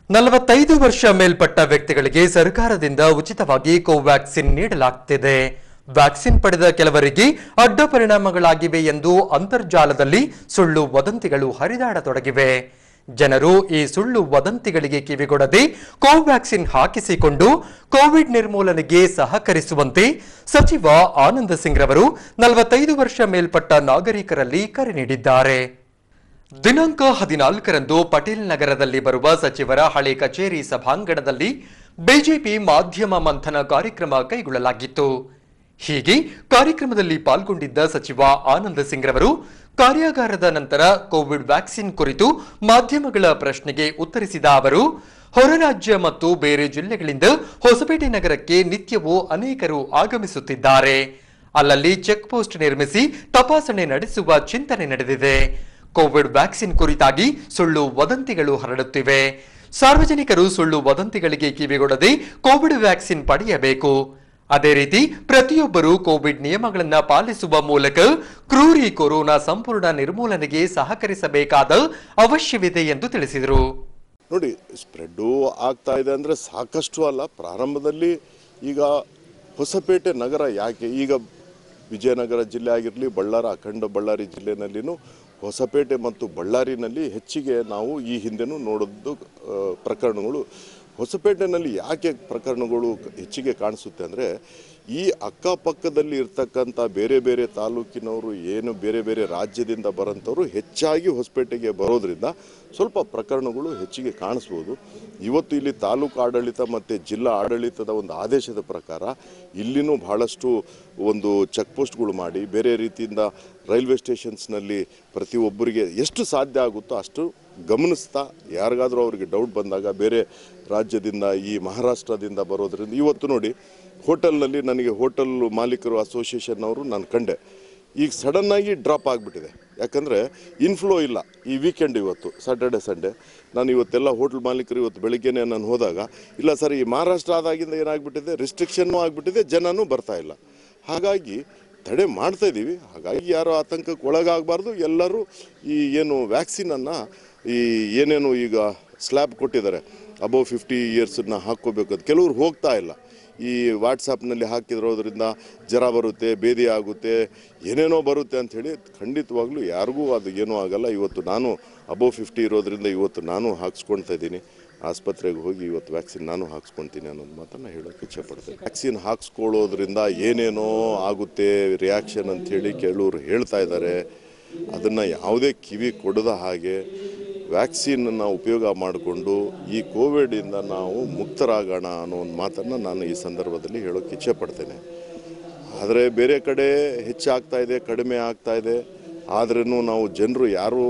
[SPEAKER 1] ನಲವತ್ತೈದು ವರ್ಷ ಮೇಲ್ಪಟ್ಟ ವ್ಯಕ್ತಿಗಳಿಗೆ ಸರ್ಕಾರದಿಂದ ಉಚಿತವಾಗಿ ಕೋವ್ಯಾಕ್ಸಿನ್ ನೀಡಲಾಗ್ತಿದೆ ವ್ಯಾಕ್ಸಿನ್ ಪಡೆದ ಕೆಲವರಿಗೆ ಅಡ್ಡ ಪರಿಣಾಮಗಳಾಗಿವೆ ಎಂದು ಅಂತರ್ಜಾಲದಲ್ಲಿ ಸುಳ್ಳು ವದಂತಿಗಳು ಹರಿದಾಡತೊಡಗಿವೆ ಜನರು ಈ ಸುಳ್ಳು ವದಂತಿಗಳಿಗೆ ಕಿವಿಗೊಡದೆ ಕೋವ್ಯಾಕ್ಸಿನ್ ಹಾಕಿಸಿಕೊಂಡು ಕೋವಿಡ್ ನಿರ್ಮೂಲನೆಗೆ ಸಹಕರಿಸುವಂತೆ ಸಚಿವ ಆನಂದ್ ಸಿಂಗ್ ರವರು ನಲವತ್ತೈದು ವರ್ಷ ಮೇಲ್ಪಟ್ಟ ನಾಗರಿಕರಲ್ಲಿ ಕರೆ ನೀಡಿದ್ದಾರೆ ದಿನಾಂಕ ಹದಿನಾಲ್ಕರಂದು ಪಟೇಲ್ ನಗರದಲ್ಲಿ ಬರುವ ಸಚಿವರ ಹಳೆ ಕಚೇರಿ ಸಭಾಂಗಣದಲ್ಲಿ ಬಿಜೆಪಿ ಮಾಧ್ಯಮ ಮಂಥನ ಕಾರ್ಯಕ್ರಮ ಕೈಗೊಳ್ಳಲಾಗಿತ್ತು ಹೀಗೆ ಕಾರ್ಯಕ್ರಮದಲ್ಲಿ ಪಾಲ್ಗೊಂಡಿದ್ದ ಸಚಿವ ಆನಂದ್ ಸಿಂಗ್ ರವರು ಕಾರ್ಯಾಗಾರದ ನಂತರ ಕೋವಿಡ್ ವ್ಯಾಕ್ಸಿನ್ ಕುರಿತು ಮಾಧ್ಯಮಗಳ ಪ್ರಶ್ನೆಗೆ ಉತ್ತರಿಸಿದ ಅವರು ಹೊರ ರಾಜ್ಯ ಮತ್ತು ಬೇರೆ ಜಿಲ್ಲೆಗಳಿಂದ ಹೊಸಪೇಟೆ ನಗರಕ್ಕೆ ನಿತ್ಯವೂ ಅನೇಕರು ಆಗಮಿಸುತ್ತಿದ್ದಾರೆ ಅಲ್ಲಲ್ಲಿ ಚೆಕ್ ಪೋಸ್ಟ್ ನಿರ್ಮಿಸಿ ತಪಾಸಣೆ ನಡೆಸುವ ಚಿಂತನೆ ನಡೆದಿದೆ ಕೋವಿಡ್ ವ್ಯಾಕ್ಸಿನ್ ಕುರಿತಾಗಿ ಸುಳ್ಳು ವದಂತಿಗಳು ಹರಡುತ್ತಿವೆ ಸಾರ್ವಜನಿಕರು ಸುಳ್ಳು ವದಂತಿಗಳಿಗೆ ಕಿವಿಗೊಡದೆ ಕೋವಿಡ್ ವ್ಯಾಕ್ಸಿನ್ ಪಡೆಯಬೇಕು ಅದೇ ರೀತಿ ಪ್ರತಿಯೊಬ್ಬರು ಕೋವಿಡ್ ನಿಯಮಗಳನ್ನ ಪಾಲಿಸುವ ಮೂಲಕ ಕ್ರೂರಿ ಕೊರೋನಾ ಸಂಪೂರ್ಣ ನಿರ್ಮೂಲನೆಗೆ ಸಹಕರಿಸಬೇಕಾದ ಅವಶ್ಯವಿದೆ ಎಂದು ತಿಳಿಸಿದರು
[SPEAKER 4] ನೋಡಿ ಸ್ಪ್ರೆಡ್ಡು ಆಗ್ತಾ ಇದೆ ಅಂದರೆ ಸಾಕಷ್ಟು ಅಲ್ಲ ಪ್ರಾರಂಭದಲ್ಲಿ ಈಗ ಹೊಸಪೇಟೆ ನಗರ ಯಾಕೆ ಈಗ ವಿಜಯನಗರ ಜಿಲ್ಲೆ ಆಗಿರಲಿ ಬಳ್ಳಾರಿ ಅಖಂಡ ಬಳ್ಳಾರಿ ಜಿಲ್ಲೆನಲ್ಲಿನೂ ಹೊಸಪೇಟೆ ಮತ್ತು ಬಳ್ಳಾರಿನಲ್ಲಿ ಹೆಚ್ಚಿಗೆ ನಾವು ಈ ಹಿಂದೆನೂ ನೋಡೋದು ಆ, ಪ್ರಕರಣಗಳು ಹೊಸಪೇಟೆನಲ್ಲಿ ಯಾಕೆ ಪ್ರಕರಣಗಳು ಹೆಚ್ಚಿಗೆ ಕಾಣಿಸುತ್ತೆ ಅಂದರೆ ಈ ಅಕ್ಕಪಕ್ಕದಲ್ಲಿ ಇರ್ತಕ್ಕಂಥ ಬೇರೆ ಬೇರೆ ತಾಲೂಕಿನವರು ಏನು ಬೇರೆ ಬೇರೆ ರಾಜ್ಯದಿಂದ ಬರೋಂಥವ್ರು ಹೆಚ್ಚಾಗಿ ಹೊಸಪೇಟೆಗೆ ಬರೋದ್ರಿಂದ ಸ್ವಲ್ಪ ಪ್ರಕರಣಗಳು ಹೆಚ್ಚಿಗೆ ಕಾಣಿಸ್ಬೋದು ಇವತ್ತು ಇಲ್ಲಿ ತಾಲೂಕು ಆಡಳಿತ ಮತ್ತು ಜಿಲ್ಲಾ ಆಡಳಿತದ ಒಂದು ಆದೇಶದ ಪ್ರಕಾರ ಇಲ್ಲಿನೂ ಬಹಳಷ್ಟು ಒಂದು ಚೆಕ್ ಪೋಸ್ಟ್ಗಳು ಮಾಡಿ ಬೇರೆ ರೀತಿಯಿಂದ ರೈಲ್ವೆ ಸ್ಟೇಷನ್ಸ್ನಲ್ಲಿ ಪ್ರತಿಯೊಬ್ಬರಿಗೆ ಎಷ್ಟು ಸಾಧ್ಯ ಆಗುತ್ತೋ ಅಷ್ಟು ಗಮನಿಸ್ತಾ ಯಾರಿಗಾದರೂ ಅವರಿಗೆ ಡೌಟ್ ಬಂದಾಗ ಬೇರೆ ರಾಜ್ಯದಿಂದ ಈ ಮಹಾರಾಷ್ಟ್ರದಿಂದ ಬರೋದ್ರಿಂದ ಇವತ್ತು ನೋಡಿ ಹೋಟೆಲ್ನಲ್ಲಿ ನನಗೆ ಹೋಟೆಲ್ ಮಾಲೀಕರು ಅಸೋಸಿಯೇಷನ್ ಅವರು ನಾನು ಕಂಡೆ ಈಗ ಸಡನ್ನಾಗಿ ಡ್ರಾಪ್ ಆಗಿಬಿಟ್ಟಿದೆ ಯಾಕಂದರೆ ಇನ್ಫ್ಲೋ ಇಲ್ಲ ಈ ವೀಕೆಂಡ್ ಇವತ್ತು ಸ್ಯಾಟರ್ಡೆ ಸಂಡೇ ನಾನು ಇವತ್ತೆಲ್ಲ ಹೋಟೆಲ್ ಮಾಲೀಕರು ಇವತ್ತು ಬೆಳಿಗ್ಗೆನೇ ನಾನು ಹೋದಾಗ ಇಲ್ಲ ಸರ್ ಈ ಮಹಾರಾಷ್ಟ್ರ ಆದಾಗಿಂದ ಏನಾಗ್ಬಿಟ್ಟಿದೆ ರಿಸ್ಟ್ರಿಕ್ಷನ್ನು ಆಗಿಬಿಟ್ಟಿದೆ ಜನನೂ ಬರ್ತಾ ಇಲ್ಲ ಹಾಗಾಗಿ ತಡೆ ಮಾಡ್ತಾ ಇದ್ದೀವಿ ಹಾಗಾಗಿ ಯಾರು ಆತಂಕಕ್ಕೆ ಒಳಗಾಗಬಾರ್ದು ಎಲ್ಲರೂ ಈ ಏನು ವ್ಯಾಕ್ಸಿನನ್ನು ಈ ಏನೇನು ಈಗ ಸ್ಲ್ಯಾಬ್ ಕೊಟ್ಟಿದ್ದಾರೆ ಅಬೌವ್ ಫಿಫ್ಟಿ ಇಯರ್ಸನ್ನ ಹಾಕ್ಕೋಬೇಕು ಅಂತ ಕೆಲವ್ರು ಹೋಗ್ತಾ ಇಲ್ಲ ಈ ವಾಟ್ಸಪ್ನಲ್ಲಿ ಹಾಕಿರೋದ್ರಿಂದ ಜ್ವರ ಬರುತ್ತೆ ಬೇದಿ ಆಗುತ್ತೆ ಏನೇನೋ ಬರುತ್ತೆ ಅಂಥೇಳಿ ಖಂಡಿತವಾಗ್ಲೂ ಯಾರಿಗೂ ಅದು ಏನೂ ಆಗಲ್ಲ ಇವತ್ತು ನಾನು ಅಬೋವ್ ಫಿಫ್ಟಿ ಇರೋದ್ರಿಂದ ಇವತ್ತು ನಾನು ಹಾಕ್ಸ್ಕೊಳ್ತಾ ಇದ್ದೀನಿ ಆಸ್ಪತ್ರೆಗೆ ಹೋಗಿ ಇವತ್ತು ವ್ಯಾಕ್ಸಿನ್ ನಾನು ಹಾಕ್ಸ್ಕೊಳ್ತೀನಿ ಅನ್ನೋದು ಮಾತನ್ನು ಹೇಳೋಕ್ಕೆ ಇಚ್ಛೆಪಡ್ತೇನೆ ವ್ಯಾಕ್ಸಿನ್ ಹಾಕ್ಸ್ಕೊಳ್ಳೋದ್ರಿಂದ ಏನೇನೋ ಆಗುತ್ತೆ ರಿಯಾಕ್ಷನ್ ಅಂಥೇಳಿ ಕೆಲವರು ಹೇಳ್ತಾ ಇದ್ದಾರೆ ಅದನ್ನು ಯಾವುದೇ ಕಿವಿ ಕೊಡದ ಹಾಗೆ ವ್ಯಾಕ್ಸಿನನ್ನು ಉಪಯೋಗ ಮಾಡಿಕೊಂಡು ಈ ಕೋವಿಡಿಂದ ನಾವು ಮುಕ್ತರಾಗೋಣ ಅನ್ನೋ ಒಂದು ಮಾತನ್ನು ನಾನು ಈ ಸಂದರ್ಭದಲ್ಲಿ ಹೇಳೋಕ್ಕೆ ಇಚ್ಛೆ ಪಡ್ತೇನೆ ಆದರೆ ಬೇರೆ ಕಡೆ ಹೆಚ್ಚಾಗ್ತಾ ಇದೆ ಕಡಿಮೆ ಆಗ್ತಾ ಇದೆ ಆದ್ರೂ ನಾವು ಜನರು ಯಾರೂ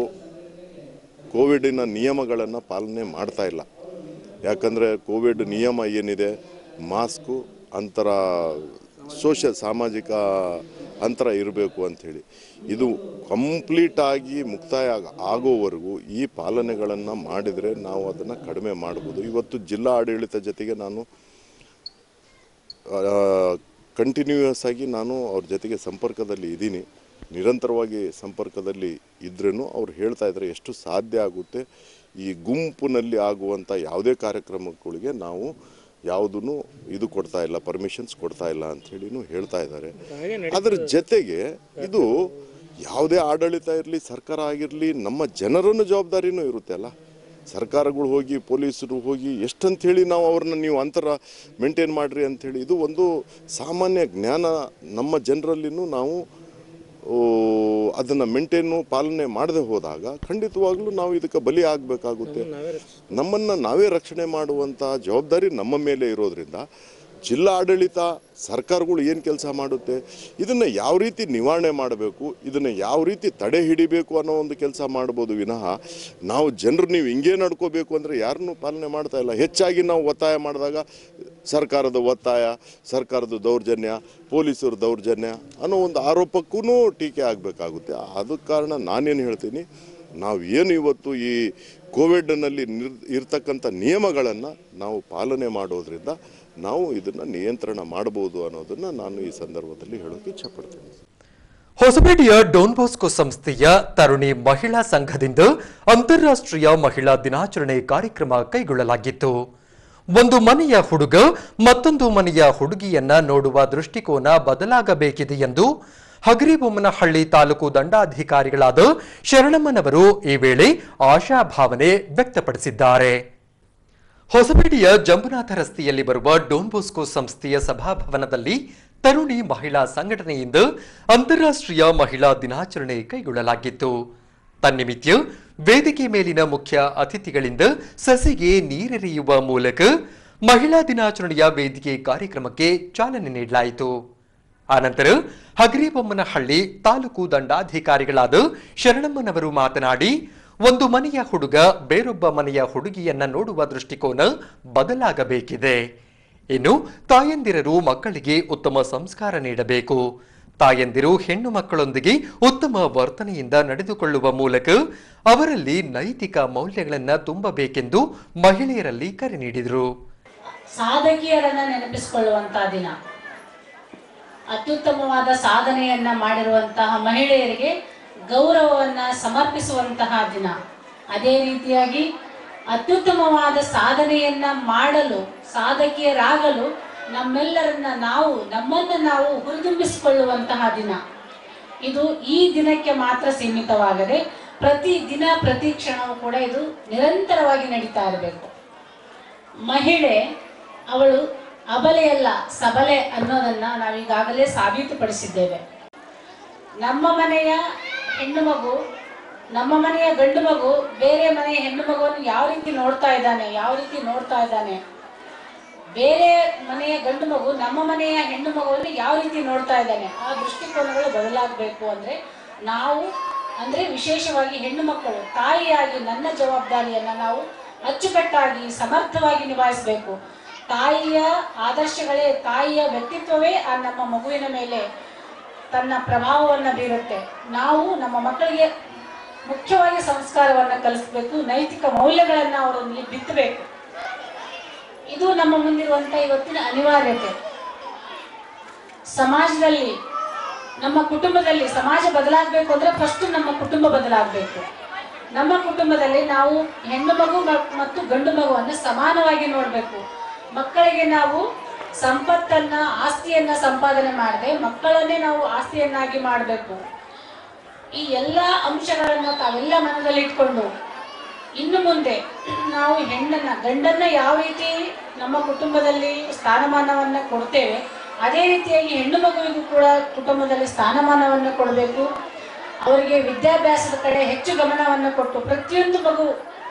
[SPEAKER 4] ಕೋವಿಡಿನ ನಿಯಮಗಳನ್ನು ಪಾಲನೆ ಮಾಡ್ತಾ ಇಲ್ಲ ಯಾಕಂದರೆ ಕೋವಿಡ್ ನಿಯಮ ಏನಿದೆ ಮಾಸ್ಕು ಅಂತರ ಸೋಷಿಯಲ್ ಸಾಮಾಜಿಕ ಅಂತರ ಇರಬೇಕು ಅಂಥೇಳಿ ಇದು ಕಂಪ್ಲೀಟಾಗಿ ಮುಕ್ತಾಯ ಆಗ- ಆಗೋವರೆಗೂ ಈ ಪಾಲನೆಗಳನ್ನು ಮಾಡಿದರೆ ನಾವು ಅದನ್ನು ಕಡಿಮೆ ಮಾಡ್ಬೋದು ಇವತ್ತು ಜಿಲ್ಲಾ ಆಡಳಿತ ಜೊತೆಗೆ ನಾನು ಕಂಟಿನ್ಯೂಯಸ್ ಆಗಿ ನಾನು ಅವ್ರ ಜೊತೆಗೆ ಸಂಪರ್ಕದಲ್ಲಿ ಇದ್ದೀನಿ ನಿರಂತರವಾಗಿ ಸಂಪರ್ಕದಲ್ಲಿ ಇದ್ರೂ ಅವ್ರು ಹೇಳ್ತಾ ಇದ್ದಾರೆ ಎಷ್ಟು ಸಾಧ್ಯ ಆಗುತ್ತೆ ಈ ಗುಂಪಿನಲ್ಲಿ ಆಗುವಂಥ ಯಾವುದೇ ಕಾರ್ಯಕ್ರಮಗಳಿಗೆ ನಾವು ಯಾವುದೂ ಇದು ಕೊಡ್ತಾ ಇಲ್ಲ ಪರ್ಮಿಷನ್ಸ್ ಕೊಡ್ತಾ ಇಲ್ಲ ಅಂಥೇಳಿನೂ ಹೇಳ್ತಾ ಇದ್ದಾರೆ ಅದರ ಜೊತೆಗೆ ಇದು ಯಾವುದೇ ಆಡಳಿತ ಇರಲಿ ಸರ್ಕಾರ ಆಗಿರಲಿ ನಮ್ಮ ಜನರನ್ನು ಜವಾಬ್ದಾರಿನೂ ಇರುತ್ತೆ ಅಲ್ಲ ಸರ್ಕಾರಗಳು ಹೋಗಿ ಪೊಲೀಸರು ಹೋಗಿ ಎಷ್ಟಂಥೇಳಿ ನಾವು ಅವ್ರನ್ನ ನೀವು ಅಂತರ ಮೇಂಟೈನ್ ಮಾಡಿರಿ ಅಂಥೇಳಿ ಇದು ಒಂದು ಸಾಮಾನ್ಯ ಜ್ಞಾನ ನಮ್ಮ ಜನರಲ್ಲಿನೂ ನಾವು ಅದನ್ನು ಮೇಂಟೈನು ಪಾಲನೆ ಮಾಡದೆ ಹೋದಾಗ ಖಂಡಿತವಾಗ್ಲೂ ನಾವು ಇದಕ್ಕೆ ಬಲಿ ಆಗಬೇಕಾಗುತ್ತೆ ನಮ್ಮನ್ನು ನಾವೇ ರಕ್ಷಣೆ ಮಾಡುವಂಥ ಜವಾಬ್ದಾರಿ ನಮ್ಮ ಮೇಲೆ ಇರೋದ್ರಿಂದ ಜಿಲ್ಲಾ ಆಡಳಿತ ಸರ್ಕಾರಗಳು ಏನು ಕೆಲಸ ಮಾಡುತ್ತೆ ಇದನ್ನು ಯಾವ ರೀತಿ ನಿವಾರಣೆ ಮಾಡಬೇಕು ಇದನ್ನು ಯಾವ ರೀತಿ ತಡೆ ಹಿಡಿಬೇಕು ಅನ್ನೋ ಒಂದು ಕೆಲಸ ಮಾಡ್ಬೋದು ವಿನಃ ನಾವು ಜನರು ನೀವು ಹಿಂಗೆ ನಡ್ಕೋಬೇಕು ಅಂದರೆ ಯಾರನ್ನೂ ಪಾಲನೆ ಮಾಡ್ತಾ ಇಲ್ಲ ಹೆಚ್ಚಾಗಿ ನಾವು ಒತ್ತಾಯ ಮಾಡಿದಾಗ ಸರ್ಕಾರದ ಒತ್ತಾಯ ಸರ್ಕಾರದ ದೌರ್ಜನ್ಯ ಪೊಲೀಸರ ದೌರ್ಜನ್ಯ ಅನ್ನೋ ಒಂದು ಆರೋಪಕ್ಕೂ ಟೀಕೆ ಆಗಬೇಕಾಗುತ್ತೆ ಆದ ಕಾರಣ ನಾನೇನು ಹೇಳ್ತೀನಿ ನಾವು ಏನು ಇವತ್ತು ಈ ಕೋವಿಡ್ನಲ್ಲಿ ನಿರ್ ಇರ್ತಕ್ಕಂಥ ನಿಯಮಗಳನ್ನು ನಾವು ಪಾಲನೆ ಮಾಡೋದ್ರಿಂದ ನಾವು ಇದನ್ನು ನಿಯಂತ್ರಣ ಮಾಡ್ಬೋದು ಅನ್ನೋದನ್ನು ನಾನು ಈ ಸಂದರ್ಭದಲ್ಲಿ ಹೇಳೋಕ್ಕೆ ಇಚ್ಛಪಡ್ತೀನಿ
[SPEAKER 1] ಹೊಸಪೇಟೆಯ ಡೋನ್ ಬಾಸ್ಕೋ ಸಂಸ್ಥೆಯ ತರುಣಿ ಮಹಿಳಾ ಸಂಘದಿಂದ ಅಂತಾರಾಷ್ಟ್ರೀಯ ಮಹಿಳಾ ದಿನಾಚರಣೆ ಕಾರ್ಯಕ್ರಮ ಕೈಗೊಳ್ಳಲಾಗಿತ್ತು ಒಂದು ಮನೆಯ ಹುಡುಗ ಮತ್ತೊಂದು ಮನೆಯ ಹುಡುಗಿಯನ್ನ ನೋಡುವ ದೃಷ್ಟಿಕೋನ ಬದಲಾಗಬೇಕಿದೆ ಎಂದು ಹಗರಿಬೊಮ್ಮನಹಳ್ಳಿ ತಾಲೂಕು ದಂಡಾಧಿಕಾರಿಗಳಾದ ಶರಣಮ್ಮನವರು ಈ ವೇಳೆ ಆಶಾಭಾವನೆ ವ್ಯಕ್ತಪಡಿಸಿದ್ದಾರೆ ಹೊಸಪೇಟೆಯ ಜಂಬುನಾಥ ರಸ್ತೆಯಲ್ಲಿ ಬರುವ ಡೋನ್ ಬೋಸ್ಕೋ ಸಂಸ್ಥೆಯ ಸಭಾಭವನದಲ್ಲಿ ತರುಣಿ ಮಹಿಳಾ ಸಂಘಟನೆಯಿಂದ ಅಂತಾರಾಷ್ಟ್ರೀಯ ಮಹಿಳಾ ದಿನಾಚರಣೆ ಕೈಗೊಳ್ಳಲಾಗಿತ್ತು ತನ್ನಿಮಿತ್ಯ ವೇದಿಕೆ ಮೇಲಿನ ಮುಖ್ಯ ಅತಿಥಿಗಳಿಂದ ಸಸಿಗೆ ನೀರೆರೆಯುವ ಮೂಲಕ ಮಹಿಳಾ ದಿನಾಚರಣೆಯ ವೇದಿಕೆ ಕಾರ್ಯಕ್ರಮಕ್ಕೆ ಚಾಲನೆ ನೀಡಲಾಯಿತು ಆನಂತರ ಹಗರಿಬೊಮ್ಮನಹಳ್ಳಿ ತಾಲೂಕು ದಂಡಾಧಿಕಾರಿಗಳಾದ ಶರಣಮ್ಮನವರು ಮಾತನಾಡಿ ಒಂದು ಮನೆಯ ಹುಡುಗ ಬೇರೊಬ್ಬ ಮನೆಯ ಹುಡುಗಿಯನ್ನ ನೋಡುವ ದೃಷ್ಟಿಕೋನ ಬದಲಾಗಬೇಕಿದೆ ಇನ್ನು ತಾಯಂದಿರರು ಮಕ್ಕಳಿಗೆ ಉತ್ತಮ ಸಂಸ್ಕಾರ ನೀಡಬೇಕು ತಾಯಂದಿರು ಹೆಣ್ಣು ಮಕ್ಕಳೊಂದಿಗೆ ಉತ್ತಮ ವರ್ತನೆಯಿಂದ ನಡೆದುಕೊಳ್ಳುವ ಮೂಲಕ ಅವರಲ್ಲಿ ನೈತಿಕ ಮೌಲ್ಯಗಳನ್ನು ತುಂಬಬೇಕೆಂದು ಮಹಿಳೆಯರಲ್ಲಿ ಕರೆ ನೀಡಿದರು
[SPEAKER 5] ಸಾಧಕಿಯರನ್ನ ನೆನಪಿಸಿಕೊಳ್ಳುವಂತಹ ದಿನ ಅತ್ಯುತ್ತಮವಾದ ಸಾಧನೆಯನ್ನ ಮಾಡಿರುವಂತಹ ಮಹಿಳೆಯರಿಗೆ ಗೌರವವನ್ನ ಸಮರ್ಪಿಸುವಂತಹ ದಿನ ಅದೇ ರೀತಿಯಾಗಿ ಅತ್ಯುತ್ತಮವಾದ ಸಾಧನೆಯನ್ನ ಮಾಡಲು ಸಾಧಕಿಯರಾಗಲು ನಮ್ಮೆಲ್ಲರನ್ನ ನಾವು ನಮ್ಮನ್ನು ನಾವು ಹುರಿದುಂಬಿಸಿಕೊಳ್ಳುವಂತಹ ದಿನ ಇದು ಈ ದಿನಕ್ಕೆ ಮಾತ್ರ ಸೀಮಿತವಾಗದೆ ಪ್ರತಿ ದಿನ ಪ್ರತಿ ಕ್ಷಣವೂ ಕೂಡ ಇದು ನಿರಂತರವಾಗಿ ನಡೀತಾ ಇರಬೇಕು ಮಹಿಳೆ ಅವಳು ಅಬಲೆಯಲ್ಲ ಸಬಲೆ ಅನ್ನೋದನ್ನ ನಾವೀಗಾಗಲೇ ಸಾಬೀತುಪಡಿಸಿದ್ದೇವೆ ನಮ್ಮ ಮನೆಯ ಹೆಣ್ಣು ಮಗು ನಮ್ಮ ಮನೆಯ ಗಂಡು ಮಗು ಬೇರೆ ಮನೆಯ ಹೆಣ್ಣು ಮಗುವನ್ನು ಯಾವ ರೀತಿ ನೋಡ್ತಾ ಇದ್ದಾನೆ ಯಾವ ರೀತಿ ನೋಡ್ತಾ ಇದ್ದಾನೆ ಬೇರೆ ಮನೆಯ ಗಂಡು ಮಗು ನಮ್ಮ ಮನೆಯ ಹೆಣ್ಣು ಮಗುವನ್ನು ಯಾವ ರೀತಿ ನೋಡ್ತಾ ಇದ್ದಾನೆ ಆ ದೃಷ್ಟಿಕೋನಗಳು ಬದಲಾಗಬೇಕು ಅಂದ್ರೆ ನಾವು ಅಂದ್ರೆ ವಿಶೇಷವಾಗಿ ಹೆಣ್ಣು ಮಕ್ಕಳು ತಾಯಿಯಾಗಿ ನನ್ನ ಜವಾಬ್ದಾರಿಯನ್ನ ನಾವು ಅಚ್ಚುಕಟ್ಟಾಗಿ ಸಮರ್ಥವಾಗಿ ನಿಭಾಯಿಸಬೇಕು ತಾಯಿಯ ಆದರ್ಶಗಳೇ ತಾಯಿಯ ವ್ಯಕ್ತಿತ್ವವೇ ಆ ನಮ್ಮ ಮಗುವಿನ ಮೇಲೆ ತನ್ನ ಪ್ರಭಾವವನ್ನು ಬೀರುತ್ತೆ ನಾವು ನಮ್ಮ ಮಕ್ಕಳಿಗೆ ಮುಖ್ಯವಾಗಿ ಸಂಸ್ಕಾರವನ್ನು ಕಲಿಸ್ಬೇಕು ನೈತಿಕ ಮೌಲ್ಯಗಳನ್ನು ಅವರಲ್ಲಿ ಬಿತ್ತಬೇಕು ಇದು ನಮ್ಮ ಮುಂದಿರುವಂತ ಇವತ್ತಿನ ಅನಿವಾರ್ಯತೆ ಸಮಾಜದಲ್ಲಿ ನಮ್ಮ ಕುಟುಂಬದಲ್ಲಿ ಸಮಾಜ ಬದಲಾಗಬೇಕು ಅಂದ್ರೆ ಫಸ್ಟ್ ನಮ್ಮ ಕುಟುಂಬ ಬದಲಾಗಬೇಕು ನಮ್ಮ ಕುಟುಂಬದಲ್ಲಿ ನಾವು ಹೆಣ್ಣು ಮಗು ಮ- ಮತ್ತು ಗಂಡು ಮಗುವನ್ನು ಸಮಾನವಾಗಿ ನೋಡಬೇಕು ಮಕ್ಕಳಿಗೆ ನಾವು ಸಂಪತ್ತನ್ನ ಆಸ್ತಿಯನ್ನ ಸಂಪಾದನೆ ಮಾಡದೆ ಮಕ್ಕಳನ್ನೇ ನಾವು ಆಸ್ತಿಯನ್ನಾಗಿ ಮಾಡಬೇಕು ಈ ಎಲ್ಲ ಅಂಶಗಳನ್ನ ತಾವೆಲ್ಲ ಮನದಲ್ಲಿ ಇಟ್ಕೊಂಡು ಇನ್ನು ಮುಂದೆ ನಾವು ಹೆಣ್ಣನ್ನ ಗಂಡನ್ನ ಯಾವ ರೀತಿ ನಮ್ಮ ಕುಟುಂಬದಲ್ಲಿ ಸ್ಥಾನಮಾನವನ್ನ ಕೊಡ್ತೇವೆ ಅದೇ ರೀತಿಯಾಗಿ ಹೆಣ್ಣು ಮಗುವಿಗೂ ಕೂಡ ಕುಟುಂಬದಲ್ಲಿ ಸ್ಥಾನಮಾನವನ್ನು ಕೊಡಬೇಕು ಅವರಿಗೆ ವಿದ್ಯಾಭ್ಯಾಸದ ಕಡೆ ಹೆಚ್ಚು ಗಮನವನ್ನು ಕೊಟ್ಟು ಪ್ರತಿಯೊಂದು ಮಗು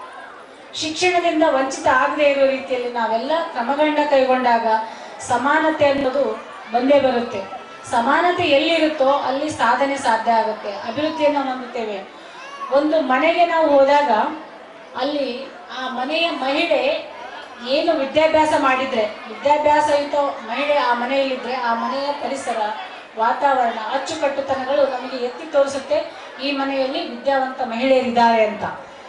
[SPEAKER 5] ಶಿಕ್ಷಣದಿಂದ ವಂಚಿತ ಆಗದೇ ಇರೋ ರೀತಿಯಲ್ಲಿ ನಾವೆಲ್ಲ ಕ್ರಮಗಳನ್ನ ಕೈಗೊಂಡಾಗ ಸಮಾನತೆ ಅನ್ನೋದು ಬಂದೇ ಬರುತ್ತೆ ಸಮಾನತೆ ಎಲ್ಲಿರುತ್ತೋ ಅಲ್ಲಿ ಸಾಧನೆ ಸಾಧ್ಯ ಆಗುತ್ತೆ ಅಭಿವೃದ್ಧಿಯನ್ನು ಹೊಂದುತ್ತೇವೆ ಒಂದು ಮನೆಗೆ ನಾವು ಹೋದಾಗ ಅಲ್ಲಿ ಆ ಮನೆಯ ಮಹಿಳೆ ಏನು ವಿದ್ಯಾಭ್ಯಾಸ ಮಾಡಿದ್ರೆ ವಿದ್ಯಾಭ್ಯಾಸಯುತ ಮಹಿಳೆ ಆ ಮನೆಯಲ್ಲಿದ್ರೆ ಆ ಮನೆಯ ಪರಿಸರ ವಾತಾವರಣ ಅಚ್ಚುಕಟ್ಟುತನಗಳು ನಮಗೆ ಎತ್ತಿ ತೋರಿಸುತ್ತೆ ಈ ಮನೆಯಲ್ಲಿ ವಿದ್ಯಾವಂತ ಮಹಿಳೆಯರಿದ್ದಾರೆ ಅಂತ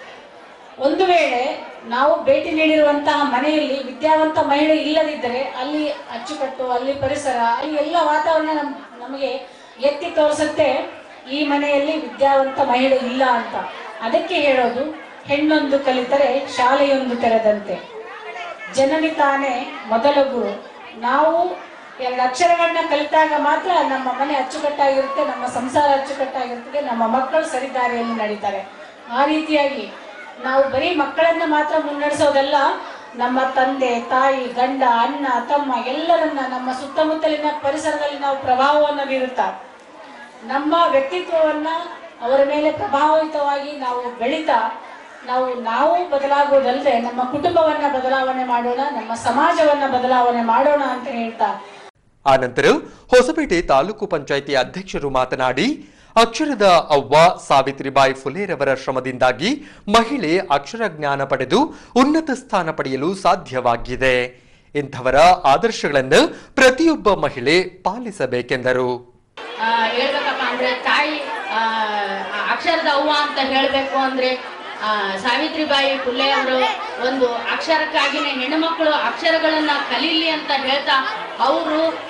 [SPEAKER 5] ಒಂದು ವೇಳೆ ನಾವು ಭೇಟಿ ನೀಡಿರುವಂತಹ ಮನೆಯಲ್ಲಿ ವಿದ್ಯಾವಂತ ಮಹಿಳೆ ಇಲ್ಲದಿದ್ದರೆ ಅಲ್ಲಿ ಅಚ್ಚುಕಟ್ಟು ಅಲ್ಲಿ ಪರಿಸರ ಅಲ್ಲಿ ಎಲ್ಲ ವಾತಾವರಣ ನಮ್ ನಮಗೆ ಎತ್ತಿ ತೋರಿಸುತ್ತೆ ಈ ಮನೆಯಲ್ಲಿ ವಿದ್ಯಾವಂತ ಮಹಿಳೆ ಇಲ್ಲ ಅಂತ ಅದಕ್ಕೆ ಹೇಳೋದು ಹೆಣ್ಣೊಂದು ಕಲಿತರೆ ಶಾಲೆಯೊಂದು ತೆರೆದಂತೆ ಜನನಿ ತಾನೇ ಮೊದಲ ಗುರು ನಾವು ಎರಡು ಅಕ್ಷರಗಳನ್ನ ಕಲಿತಾಗ ಮಾತ್ರ ನಮ್ಮ ಮನೆ ಅಚ್ಚುಕಟ್ಟಾಗಿರುತ್ತೆ ನಮ್ಮ ಸಂಸಾರ ಅಚ್ಚುಕಟ್ಟಾಗಿರ್ತದೆ ನಮ್ಮ ಮಕ್ಕಳು ಸರಿದಾರಿಯಲ್ಲಿ ನಡೀತಾರೆ ಆ ರೀತಿಯಾಗಿ ನಾವು ಬರೀ ಮಕ್ಕಳನ್ನ ಮಾತ್ರ ಮುನ್ನಡೆಸೋದಲ್ಲ ನಮ್ಮ ತಂದೆ ತಾಯಿ ಗಂಡ ಅಣ್ಣ ತಮ್ಮ ಎಲ್ಲರನ್ನ ನಮ್ಮ ಸುತ್ತಮುತ್ತಲಿನ ಪರಿಸರದಲ್ಲಿ ನಾವು ಪ್ರಭಾವವನ್ನು ಬೀರುತ್ತಾ ನಮ್ಮ ವ್ಯಕ್ತಿತ್ವವನ್ನ ಅವರ ಮೇಲೆ ಪ್ರಭಾವಿತವಾಗಿ ನಾವು ಬೆಳೀತಾ ನಾವು ನಾವು ಬದಲಾಗುವುದಲ್ಲದೆ ನಮ್ಮ ಕುಟುಂಬವನ್ನ ಬದಲಾವಣೆ ಮಾಡೋಣ ನಮ್ಮ ಸಮಾಜವನ್ನ ಬದಲಾವಣೆ ಮಾಡೋಣ ಅಂತ ಹೇಳ್ತಾ
[SPEAKER 1] ಆನಂತರ ಹೊಸಪೇಟೆ ತಾಲೂಕು ಪಂಚಾಯಿತಿ ಅಧ್ಯಕ್ಷರು ಮಾತನಾಡಿ ಅಕ್ಷರದ ಅವ್ವ ಸಾವಿತ್ರಿಬಾಯಿ ಫುಲೇರವರ ಶ್ರಮದಿಂದಾಗಿ ಮಹಿಳೆ ಅಕ್ಷರ ಜ್ಞಾನ ಪಡೆದು ಉನ್ನತ ಸ್ಥಾನ ಪಡೆಯಲು ಸಾಧ್ಯವಾಗಿದೆ ಇಂಥವರ ಆದರ್ಶಗಳನ್ನು ಪ್ರತಿಯೊಬ್ಬ ಮಹಿಳೆ ಪಾಲಿಸಬೇಕೆಂದರು
[SPEAKER 6] ಆ, ಹೇಳ್ಬೇಕಪ್ಪ ಅಂದ್ರೆ ತಾಯಿ ಆ, ಅಕ್ಷರದ ಅವ್ವ ಅಂತ ಹೇಳಬೇಕು ಅಂದ್ರೆ ಆ, ಸಾವಿತ್ರಿಬಾಯಿ ಫುಲೆ ಅವರು ಒಂದು ಅಕ್ಷರಕ್ಕಾಗಿನೇ ಹೆಣ್ಣುಮಕ್ಕಳು ಅಕ್ಷರಗಳನ್ನ ಕಲೀಲಿ ಅಂತ ಹೇಳ್ತಾ ಅವರು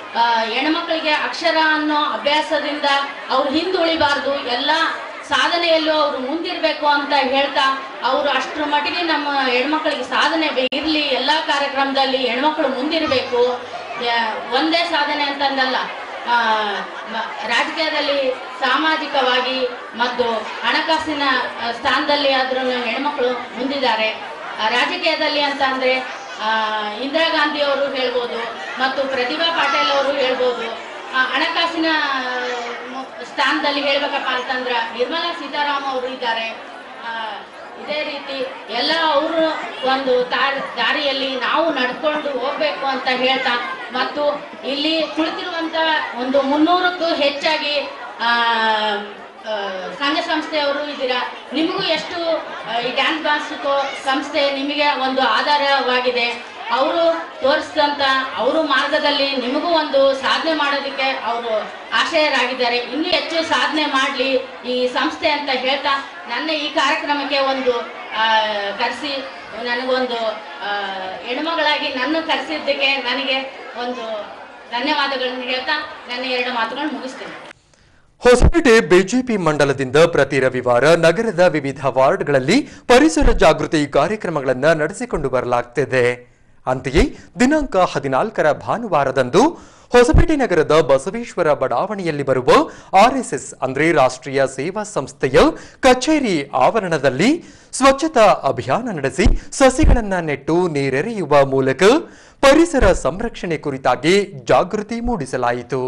[SPEAKER 6] ಆ, ಹೆಣ್ಮಕ್ಳಿಗೆ ಅಕ್ಷರ ಅನ್ನೋ ಅಭ್ಯಾಸದಿಂದ ಅವ್ರು ಹಿಂದುಳಿಬಾರ್ದು ಎಲ್ಲ ಸಾಧನೆಯಲ್ಲೂ ಅವರು ಮುಂದಿರಬೇಕು ಅಂತ ಹೇಳ್ತಾ ಅವರು ಅಷ್ಟರ ಮಟ್ಟಿಗೆ ನಮ್ಮ ಹೆಣ್ಮಕ್ಳಿಗೆ ಸಾಧನೆ ಇರಲಿ ಎಲ್ಲ ಕಾರ್ಯಕ್ರಮದಲ್ಲಿ ಹೆಣ್ಮಕ್ಳು ಮುಂದಿರಬೇಕು ಒಂದೇ ಸಾಧನೆ ಅಂತಂದಲ್ಲ ಆ, ಮ- ರಾಜಕೀಯದಲ್ಲಿ ಸಾಮಾಜಿಕವಾಗಿ ಮತ್ತು ಹಣಕಾಸಿನ ಆ, ಸ್ಥಾನದಲ್ಲಿ ಆದ್ರೂ ಹೆಣ್ಮಕ್ಳು ಮುಂದಿದ್ದಾರೆ ಆ, ರಾಜಕೀಯದಲ್ಲಿ ಅಂತ ಅಂದರೆ ಇಂದಿರಾ ಗಾಂಧಿ ಅವರು ಹೇಳ್ಬೋದು ಮತ್ತು ಪ್ರತಿಭಾ ಪಾಟೀಲ್ ಅವರು ಹೇಳ್ಬೋದು ಆ, ಹಣಕಾಸಿನ ಆ, ಮು- ಸ್ಥಾನದಲ್ಲಿ ಹೇಳ್ಬೇಕಪ್ಪ ಅಂತಂದ್ರೆ ನಿರ್ಮಲಾ ಸೀತಾರಾಮ್ ಅವರು ಇದ್ದಾರೆ ಆ, ಇದೇ ರೀತಿ ಎಲ್ಲ ಅವರು ಒಂದು ದಾರಿ ದಾರಿಯಲ್ಲಿ ನಾವು ನಡ್ಕೊಂಡು ಹೋಗ್ಬೇಕು ಅಂತ ಹೇಳ್ತಾ ಮತ್ತು ಇಲ್ಲಿ ಕುಳಿತಿರುವಂತ ಒಂದು ಮುನ್ನೂರಕ್ಕೂ ಹೆಚ್ಚಾಗಿ ಆ, ಆ, ಸಂಘ ಸಂಸ್ಥೆಯವರು ಇದ್ದೀರಾ ನಿಮಗೂ ಎಷ್ಟು ಆ, ಈ ಡ್ಯಾನ್ಸ್ ಬಾನ್ಸ್ಕೋ ಸಂಸ್ಥೆ ನಿಮಗೆ ಒಂದು ಆಧಾರವಾಗಿದೆ ಅವರು ತೋರಿಸಿದಂಥ ಅವರು ಮಾರ್ಗದಲ್ಲಿ ನಿಮಗೂ ಒಂದು ಸಾಧನೆ ಮಾಡೋದಕ್ಕೆ ಅವರು ಆಶಯರಾಗಿದ್ದಾರೆ ಇನ್ನೂ ಹೆಚ್ಚು ಸಾಧನೆ ಮಾಡಲಿ ಈ ಸಂಸ್ಥೆ ಅಂತ ಹೇಳ್ತಾ ನನ್ನ ಈ ಕಾರ್ಯಕ್ರಮಕ್ಕೆ ಒಂದು ಕರೆಸಿ ನನಗೊಂದು ಆ, ಹೆಣ್ಮಗಳಾಗಿ ನನ್ನ ಕರೆಸಿದ್ದಕ್ಕೆ ನನಗೆ ಒಂದು ಧನ್ಯವಾದಗಳನ್ನು ಹೇಳ್ತಾ ನನ್ನ ಎರಡು ಮಾತುಗಳನ್ನು ಮುಗಿಸ್ತೇನೆ
[SPEAKER 1] ಹೊಸಪೇಟೆ ಬಿಜೆಪಿ ಮಂಡಲದಿಂದ ಪ್ರತಿ ರವಿವಾರ ನಗರದ ವಿವಿಧ ವಾರ್ಡ್ಗಳಲ್ಲಿ ಪರಿಸರ ಜಾಗೃತಿ ಕಾರ್ಯಕ್ರಮಗಳನ್ನು ನಡೆಸಿಕೊಂಡು ಬರಲಾಗ್ತಿದೆ ಅಂತೆಯೇ ದಿನಾಂಕ ಹದಿನಾಲ್ಕರ ಭಾನುವಾರದಂದು ಹೊಸಪೇಟೆ ನಗರದ ಬಸವೇಶ್ವರ ಬಡಾವಣೆಯಲ್ಲಿ ಬರುವ ಆರ್ಎಸ್ಎಸ್ ಅಂದ್ರೆ ರಾಷ್ಟ್ರೀಯ ಸೇವಾ ಸಂಸ್ಥೆಯ ಕಚೇರಿ ಆವರಣದಲ್ಲಿ ಸ್ವಚ್ಛತಾ ಅಭಿಯಾನ ನಡೆಸಿ ಸಸಿಗಳನ್ನ ನೆಟ್ಟು ನೀರೆರೆಯುವ ಮೂಲಕ ಪರಿಸರ ಸಂರಕ್ಷಣೆ ಕುರಿತಾಗಿ ಜಾಗೃತಿ ಮೂಡಿಸಲಾಯಿತು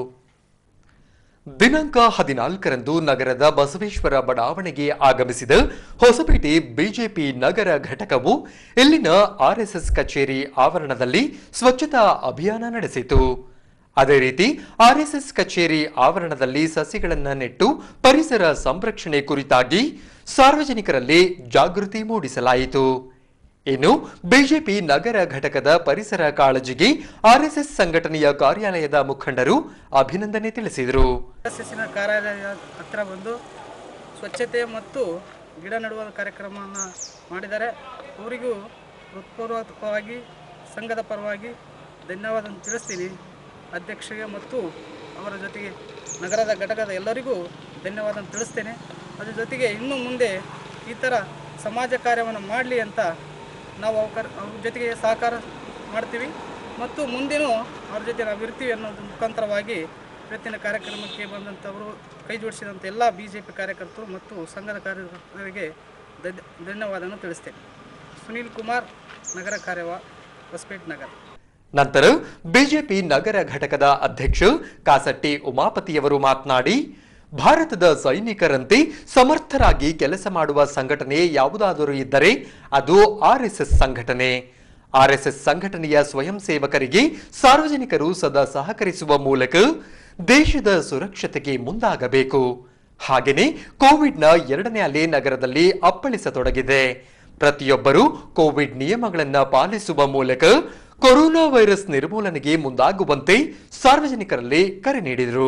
[SPEAKER 1] ದಿನಾಂಕ ಹದಿನಾಲ್ಕರಂದು ನಗರದ ಬಸವೇಶ್ವರ ಬಡಾವಣೆಗೆ ಆಗಮಿಸಿದ ಹೊಸಪೇಟೆ ಬಿಜೆಪಿ ನಗರ ಘಟಕವು ಇಲ್ಲಿನ ಆರ್ಎಸ್ಎಸ್ ಕಚೇರಿ ಆವರಣದಲ್ಲಿ ಸ್ವಚ್ಛತಾ ಅಭಿಯಾನ ನಡೆಸಿತು ಅದೇ ರೀತಿ ಆರ್ಎಸ್ಎಸ್ ಕಚೇರಿ ಆವರಣದಲ್ಲಿ ಸಸಿಗಳನ್ನು ನೆಟ್ಟು ಪರಿಸರ ಸಂರಕ್ಷಣೆ ಕುರಿತಾಗಿ ಸಾರ್ವಜನಿಕರಲ್ಲಿ ಜಾಗೃತಿ ಮೂಡಿಸಲಾಯಿತು ಇನ್ನು ಬಿಜೆಪಿ ನಗರ ಘಟಕದ ಪರಿಸರ ಕಾಳಜಿಗೆ ಆರ್ಎಸ್ಎಸ್ ಸಂಘಟನೆಯ ಕಾರ್ಯಾಲಯದ ಮುಖಂಡರು ಅಭಿನಂದನೆ ತಿಳಿಸಿದರು
[SPEAKER 7] ಎಸ್ಎಸ್ಸಿನ ಕಾರ್ಯಾಲಯ ಹತ್ತಿರ ಬಂದು ಸ್ವಚ್ಛತೆ ಮತ್ತು ಗಿಡ ನೆಡುವ ಕಾರ್ಯಕ್ರಮವನ್ನು ಮಾಡಿದ್ದಾರೆ ಅವರಿಗೂ ಹೃತ್ಪೂರ್ವಕವಾಗಿ ಸಂಘದ ಪರವಾಗಿ ಧನ್ಯವಾದ ತಿಳಿಸ್ತೀನಿ ಅಧ್ಯಕ್ಷರಿಗೆ ಮತ್ತು ಅವರ ಜೊತೆಗೆ ನಗರದ ಘಟಕದ ಎಲ್ಲರಿಗೂ ಧನ್ಯವಾದ ತಿಳಿಸ್ತೇನೆ ಅದ್ರ ಜೊತೆಗೆ ಇನ್ನು ಮುಂದೆ ಈ ಥರ ಸಮಾಜ ಕಾರ್ಯವನ್ನು ಮಾಡಲಿ ಅಂತ ನಾವು ಅವ್ರ ಅವ್ರ ಜೊತೆಗೆ ಸಹಕಾರ ಮಾಡ್ತೀವಿ ಮತ್ತು ಮುಂದೆನೂ ಅವ್ರ ಜೊತೆ ನಾವು ಇರ್ತೀವಿ ಅನ್ನೋದ್ರ ಮುಖಾಂತರವಾಗಿ ಇವತ್ತಿನ ಕಾರ್ಯಕ್ರಮಕ್ಕೆ ಬಂದಂಥವರು ಕೈ ಜೋಡಿಸಿದಂಥ ಎಲ್ಲ ಬಿ ಜೆ ಪಿ ಕಾರ್ಯಕರ್ತರು ಮತ್ತು ಸಂಘದ ಕಾರ್ಯಕರ್ತರಿಗೆ ಧನ್ಯ ಧನ್ಯವಾದವನ್ನು ತಿಳಿಸ್ತೇನೆ ಸುನೀಲ್ ಕುಮಾರ್ ನಗರ ಕಾರ್ಯವ ಹೊಸಪೇಟೆ ನಗರ
[SPEAKER 1] ನಂತರ ಬಿಜೆಪಿ ನಗರ ಘಟಕದ ಅಧ್ಯಕ್ಷ ಕಾಸಟ್ಟಿ ಉಮಾಪತಿಯವರು ಮಾತನಾಡಿ ಭಾರತದ ಸೈನಿಕರಂತೆ ಸಮರ್ಥರಾಗಿ ಕೆಲಸ ಮಾಡುವ ಸಂಘಟನೆ ಯಾವುದಾದರೂ ಇದ್ದರೆ ಅದು ಆರ್ಎಸ್ಎಸ್ ಸಂಘಟನೆ ಆರ್ಎಸ್ಎಸ್ ಸಂಘಟನೆಯ ಸ್ವಯಂ ಸೇವಕರಿಗೆ ಸಾರ್ವಜನಿಕರು ಸದಾ ಸಹಕರಿಸುವ ಮೂಲಕ ದೇಶದ ಸುರಕ್ಷತೆಗೆ ಮುಂದಾಗಬೇಕು ಹಾಗೆಯೇ ಕೋವಿಡ್ನ ಎರಡನೇ ಅಲೆ ನಗರದಲ್ಲಿ ಅಪ್ಪಳಿಸತೊಡಗಿದೆ ಪ್ರತಿಯೊಬ್ಬರೂ ಕೋವಿಡ್ ನಿಯಮಗಳನ್ನ ಪಾಲಿಸುವ ಮೂಲಕ ಕೊರೋನಾ ವೈರಸ್ ನಿರ್ಮೂಲನೆಗೆ ಮುಂದಾಗುವಂತೆ ಸಾರ್ವಜನಿಕರಲ್ಲಿ ಕರೆ ನೀಡಿದರು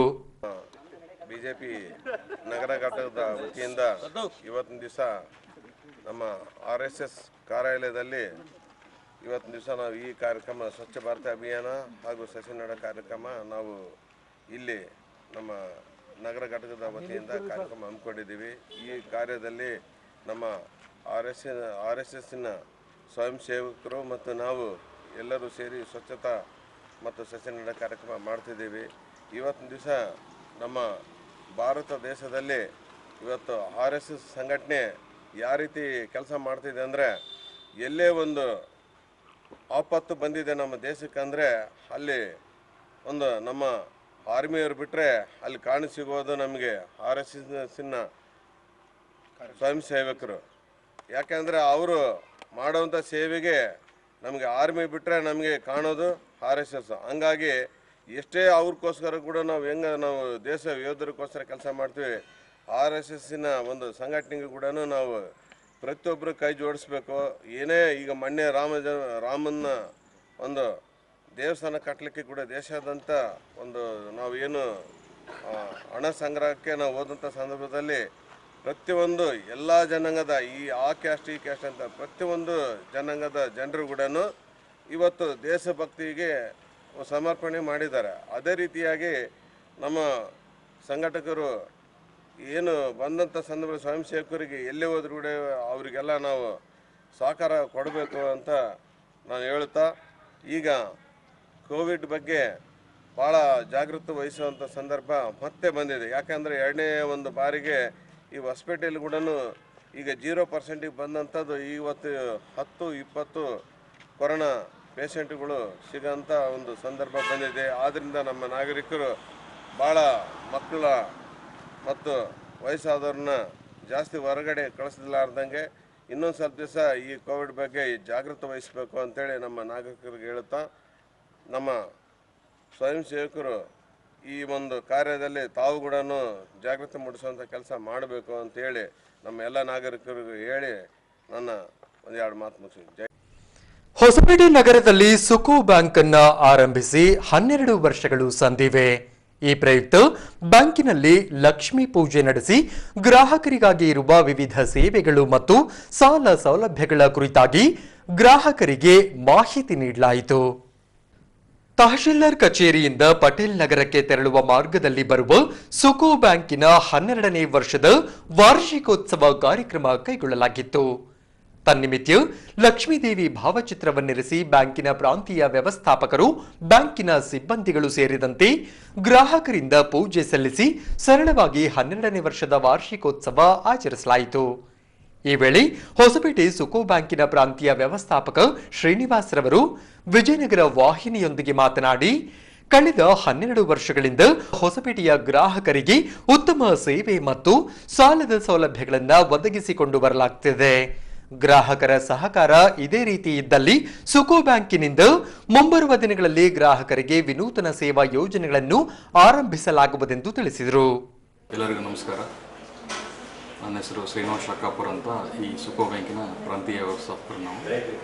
[SPEAKER 8] ಬಿಜೆಪಿ ನಗರ ಘಟಕದ ವತಿಯಿಂದ ಇವತ್ತಿನ ದಿವಸ ನಮ್ಮ ಆರ್ ಎಸ್ ಎಸ್ ಕಾರ್ಯಾಲಯದಲ್ಲಿ ಇವತ್ತಿನ ದಿವಸ ನಾವು ಈ ಕಾರ್ಯಕ್ರಮ ಸ್ವಚ್ಛ ಭಾರತ ಅಭಿಯಾನ ಹಾಗೂ ಸಸಿ ನಡ ಕಾರ್ಯಕ್ರಮ ನಾವು ಇಲ್ಲಿ ನಮ್ಮ ನಗರ ಘಟಕದ ವತಿಯಿಂದ ಕಾರ್ಯಕ್ರಮ ಹಮ್ಮಿಕೊಂಡಿದ್ದೀವಿ ಈ ಕಾರ್ಯದಲ್ಲಿ ನಮ್ಮ ಆರ್ ಎಸ್ ಆರ್ ಎಸ್ ಎಸ್ಸಿನ ಸ್ವಯಂ ಸೇವಕರು ಮತ್ತು ನಾವು ಎಲ್ಲರೂ ಸೇರಿ ಸ್ವಚ್ಛತಾ ಮತ್ತು ಸಸಿ ನಡ ಕಾರ್ಯಕ್ರಮ ಮಾಡ್ತಿದ್ದೀವಿ ಇವತ್ತಿನ ದಿವಸ ನಮ್ಮ ಭಾರತ ದೇಶದಲ್ಲಿ ಇವತ್ತು ಆರ್ ಎಸ್ ಎಸ್ ಸಂಘಟನೆ ಯಾವ ರೀತಿ ಕೆಲಸ ಮಾಡ್ತಿದೆ ಅಂದರೆ ಎಲ್ಲೇ ಒಂದು ಆಪತ್ತು ಬಂದಿದೆ ನಮ್ಮ ದೇಶಕ್ಕೆ ಅಂದರೆ ಅಲ್ಲಿ ಒಂದು ನಮ್ಮ ಆರ್ಮಿಯವರು ಬಿಟ್ಟರೆ ಅಲ್ಲಿ ಕಾಣ ಸಿಗೋದು ನಮಗೆ ಆರ್ ಎಸ್ ಎಸ್ಸಿನ ಸ್ವಯಂ ಸೇವಕರು ಯಾಕೆಂದರೆ ಅವರು ಮಾಡುವಂಥ ಸೇವೆಗೆ ನಮಗೆ ಆರ್ಮಿ ಬಿಟ್ಟರೆ ನಮಗೆ ಕಾಣೋದು ಆರ್ ಎಸ್ ಎಸ್ ಹಂಗಾಗಿ ಎಷ್ಟೇ ಅವ್ರಿಗೋಸ್ಕರ ಕೂಡ ನಾವು ಹೆಂಗೆ ನಾವು ದೇಶ ಯೋಧರಿಗೋಸ್ಕರ ಕೆಲಸ ಮಾಡ್ತೀವಿ ಆರ್ ಎಸ್ ಎಸ್ಸಿನ ಒಂದು ಸಂಘಟನೆಗೆ ಕೂಡ ನಾವು ಪ್ರತಿಯೊಬ್ಬರು ಕೈ ಜೋಡಿಸ್ಬೇಕು ಏನೇ ಈಗ ಮೊನ್ನೆ ರಾಮ ಜ ರಾಮನ ಒಂದು ದೇವಸ್ಥಾನ ಕಟ್ಟಲಿಕ್ಕೆ ಕೂಡ ದೇಶಾದ್ಯಂತ ಒಂದು ನಾವು ಏನು ಆ, ಹಣ ಸಂಗ್ರಹಕ್ಕೆ ನಾವು ಹೋದಂಥ ಸಂದರ್ಭದಲ್ಲಿ ಪ್ರತಿಯೊಂದು ಎಲ್ಲ ಜನಾಂಗದ ಈ ಆ ಕ್ಯಾಸ್ಟ್ ಈ ಕ್ಯಾಸ್ಟ್ ಅಂತ ಪ್ರತಿಯೊಂದು ಜನಾಂಗದ ಜನರು ಕೂಡ ಇವತ್ತು ದೇಶಭಕ್ತಿಗೆ ಸಮರ್ಪಣೆ ಮಾಡಿದ್ದಾರೆ ಅದೇ ರೀತಿಯಾಗಿ ನಮ್ಮ ಸಂಘಟಕರು ಏನು ಬಂದಂಥ ಸಂದರ್ಭ ಸ್ವಯಂ ಸೇವಕರಿಗೆ ಎಲ್ಲೇ ಹೋದ್ರೂ ಕೂಡ ಅವರಿಗೆಲ್ಲ ನಾವು ಸಹಕಾರ ಕೊಡಬೇಕು ಅಂತ ನಾನು ಹೇಳುತ್ತಾ ಈಗ ಕೋವಿಡ್ ಬಗ್ಗೆ ಭಾಳ ಜಾಗೃತಿ ವಹಿಸುವಂಥ ಸಂದರ್ಭ ಮತ್ತೆ ಬಂದಿದೆ ಯಾಕಂದರೆ ಎರಡನೇ ಒಂದು ಬಾರಿಗೆ ಈ ಹಾಸ್ಪಿಟಲ್ ಕೂಡ ಈಗ ಜೀರೋ ಪರ್ಸೆಂಟಿಗೆ ಬಂದಂಥದ್ದು ಇವತ್ತು ಹತ್ತು ಇಪ್ಪತ್ತು ಕೊರೋನಾ ಪೇಷಂಟ್ಗಳು ಸಿಗೋಂಥ ಒಂದು ಸಂದರ್ಭ ಬಂದಿದೆ ಆದ್ದರಿಂದ ನಮ್ಮ ನಾಗರಿಕರು ಭಾಳ ಮಕ್ಕಳ ಮತ್ತು ವಯಸ್ಸಾದವ್ರನ್ನ ಜಾಸ್ತಿ ಹೊರಗಡೆ ಕಳಿಸಲಾರ್ದಂಗೆ ಇನ್ನೊಂದು ಸ್ವಲ್ಪ ದಿವಸ ಈ ಕೋವಿಡ್ ಬಗ್ಗೆ ಜಾಗೃತಿ ವಹಿಸಬೇಕು ಅಂತೇಳಿ ನಮ್ಮ ನಾಗರಿಕರಿಗೆ ಹೇಳುತ್ತಾ ನಮ್ಮ ಸ್ವಯಂ ಸೇವಕರು ಈ ಒಂದು ಕಾರ್ಯದಲ್ಲಿ ತಾವು ಕೂಡ ಜಾಗೃತಿ ಮೂಡಿಸುವಂಥ ಕೆಲಸ ಮಾಡಬೇಕು ಅಂತೇಳಿ ನಮ್ಮ ಎಲ್ಲ ನಾಗರಿಕರಿಗೂ ಹೇಳಿ ನನ್ನ ಒಂದೆರಡು ಮಾತು ಮುಗಿಸಿ ಜೈ
[SPEAKER 1] ಹೊಸಪೇಟೆ ನಗರದಲ್ಲಿ ಸುಕೋ ಬ್ಯಾಂಕ್ ಅನ್ನ ಆರಂಭಿಸಿ ಹನ್ನೆರಡು ವರ್ಷಗಳು ಸಂದಿವೆ ಈ ಪ್ರಯುಕ್ತ ಬ್ಯಾಂಕಿನಲ್ಲಿ ಲಕ್ಷ್ಮೀ ಪೂಜೆ ನಡೆಸಿ ಗ್ರಾಹಕರಿಗಾಗಿ ಇರುವ ವಿವಿಧ ಸೇವೆಗಳು ಮತ್ತು ಸಾಲ ಸೌಲಭ್ಯಗಳ ಕುರಿತಾಗಿ ಗ್ರಾಹಕರಿಗೆ ಮಾಹಿತಿ ನೀಡಲಾಯಿತು ತಹಶೀಲ್ದಾರ್ ಕಚೇರಿಯಿಂದ ಪಟೇಲ್ ನಗರಕ್ಕೆ ತೆರಳುವ ಮಾರ್ಗದಲ್ಲಿ ಬರುವ ಸುಕೋ ಬ್ಯಾಂಕಿನ ಹನ್ನೆರಡನೇ ವರ್ಷದ ವಾರ್ಷಿಕೋತ್ಸವ ಕಾರ್ಯಕ್ರಮ ಕೈಗೊಳ್ಳಲಾಗಿತ್ತು ತನ್ನಿಮಿತ್ಯ ಲಕ್ಷ್ಮೀದೇವಿ ಭಾವಚಿತ್ರವನ್ನಿರಿಸಿ ಬ್ಯಾಂಕಿನ ಪ್ರಾಂತೀಯ ವ್ಯವಸ್ಥಾಪಕರು ಬ್ಯಾಂಕಿನ ಸಿಬ್ಬಂದಿಗಳು ಸೇರಿದಂತೆ ಗ್ರಾಹಕರಿಂದ ಪೂಜೆ ಸಲ್ಲಿಸಿ ಸರಳವಾಗಿ ಹನ್ನೆರಡನೇ ವರ್ಷದ ವಾರ್ಷಿಕೋತ್ಸವ ಆಚರಿಸಲಾಯಿತು ಈ ವೇಳೆ ಹೊಸಪೇಟೆ ಸುಕೋ ಬ್ಯಾಂಕಿನ ಪ್ರಾಂತೀಯ ವ್ಯವಸ್ಥಾಪಕ ಶ್ರೀನಿವಾಸ್ ರವರು ವಿಜಯನಗರ ವಾಹಿನಿಯೊಂದಿಗೆ ಮಾತನಾಡಿ ಕಳೆದ ಹನ್ನೆರಡು ವರ್ಷಗಳಿಂದ ಹೊಸಪೇಟೆಯ ಗ್ರಾಹಕರಿಗೆ ಉತ್ತಮ ಸೇವೆ ಮತ್ತು ಸಾಲದ ಸೌಲಭ್ಯಗಳನ್ನು ಒದಗಿಸಿಕೊಂಡು ಬರಲಾಗ್ತಿದೆ ಗ್ರಾಹಕರ ಸಹಕಾರ ಇದೇ ರೀತಿ ಇದ್ದಲ್ಲಿ ಸುಕೋ ಬ್ಯಾಂಕಿನಿಂದ ಮುಂಬರುವ ದಿನಗಳಲ್ಲಿ ಗ್ರಾಹಕರಿಗೆ ವಿನೂತನ ಸೇವಾ ಯೋಜನೆಗಳನ್ನು ಆರಂಭಿಸಲಾಗುವುದೆಂದು ತಿಳಿಸಿದರು
[SPEAKER 9] ಎಲ್ಲರಿಗೂ ನಮಸ್ಕಾರ ನನ್ನ ಹೆಸರು ಶ್ರೀನಿವಾಸ್ ಶಕಾಪುರ್ ಅಂತ ಈ ಸುಕೋ ಬ್ಯಾಂಕಿನ ಪ್ರಾಂತೀಯ ವ್ಯವಸ್ಥಾಪಕರು ನಾವು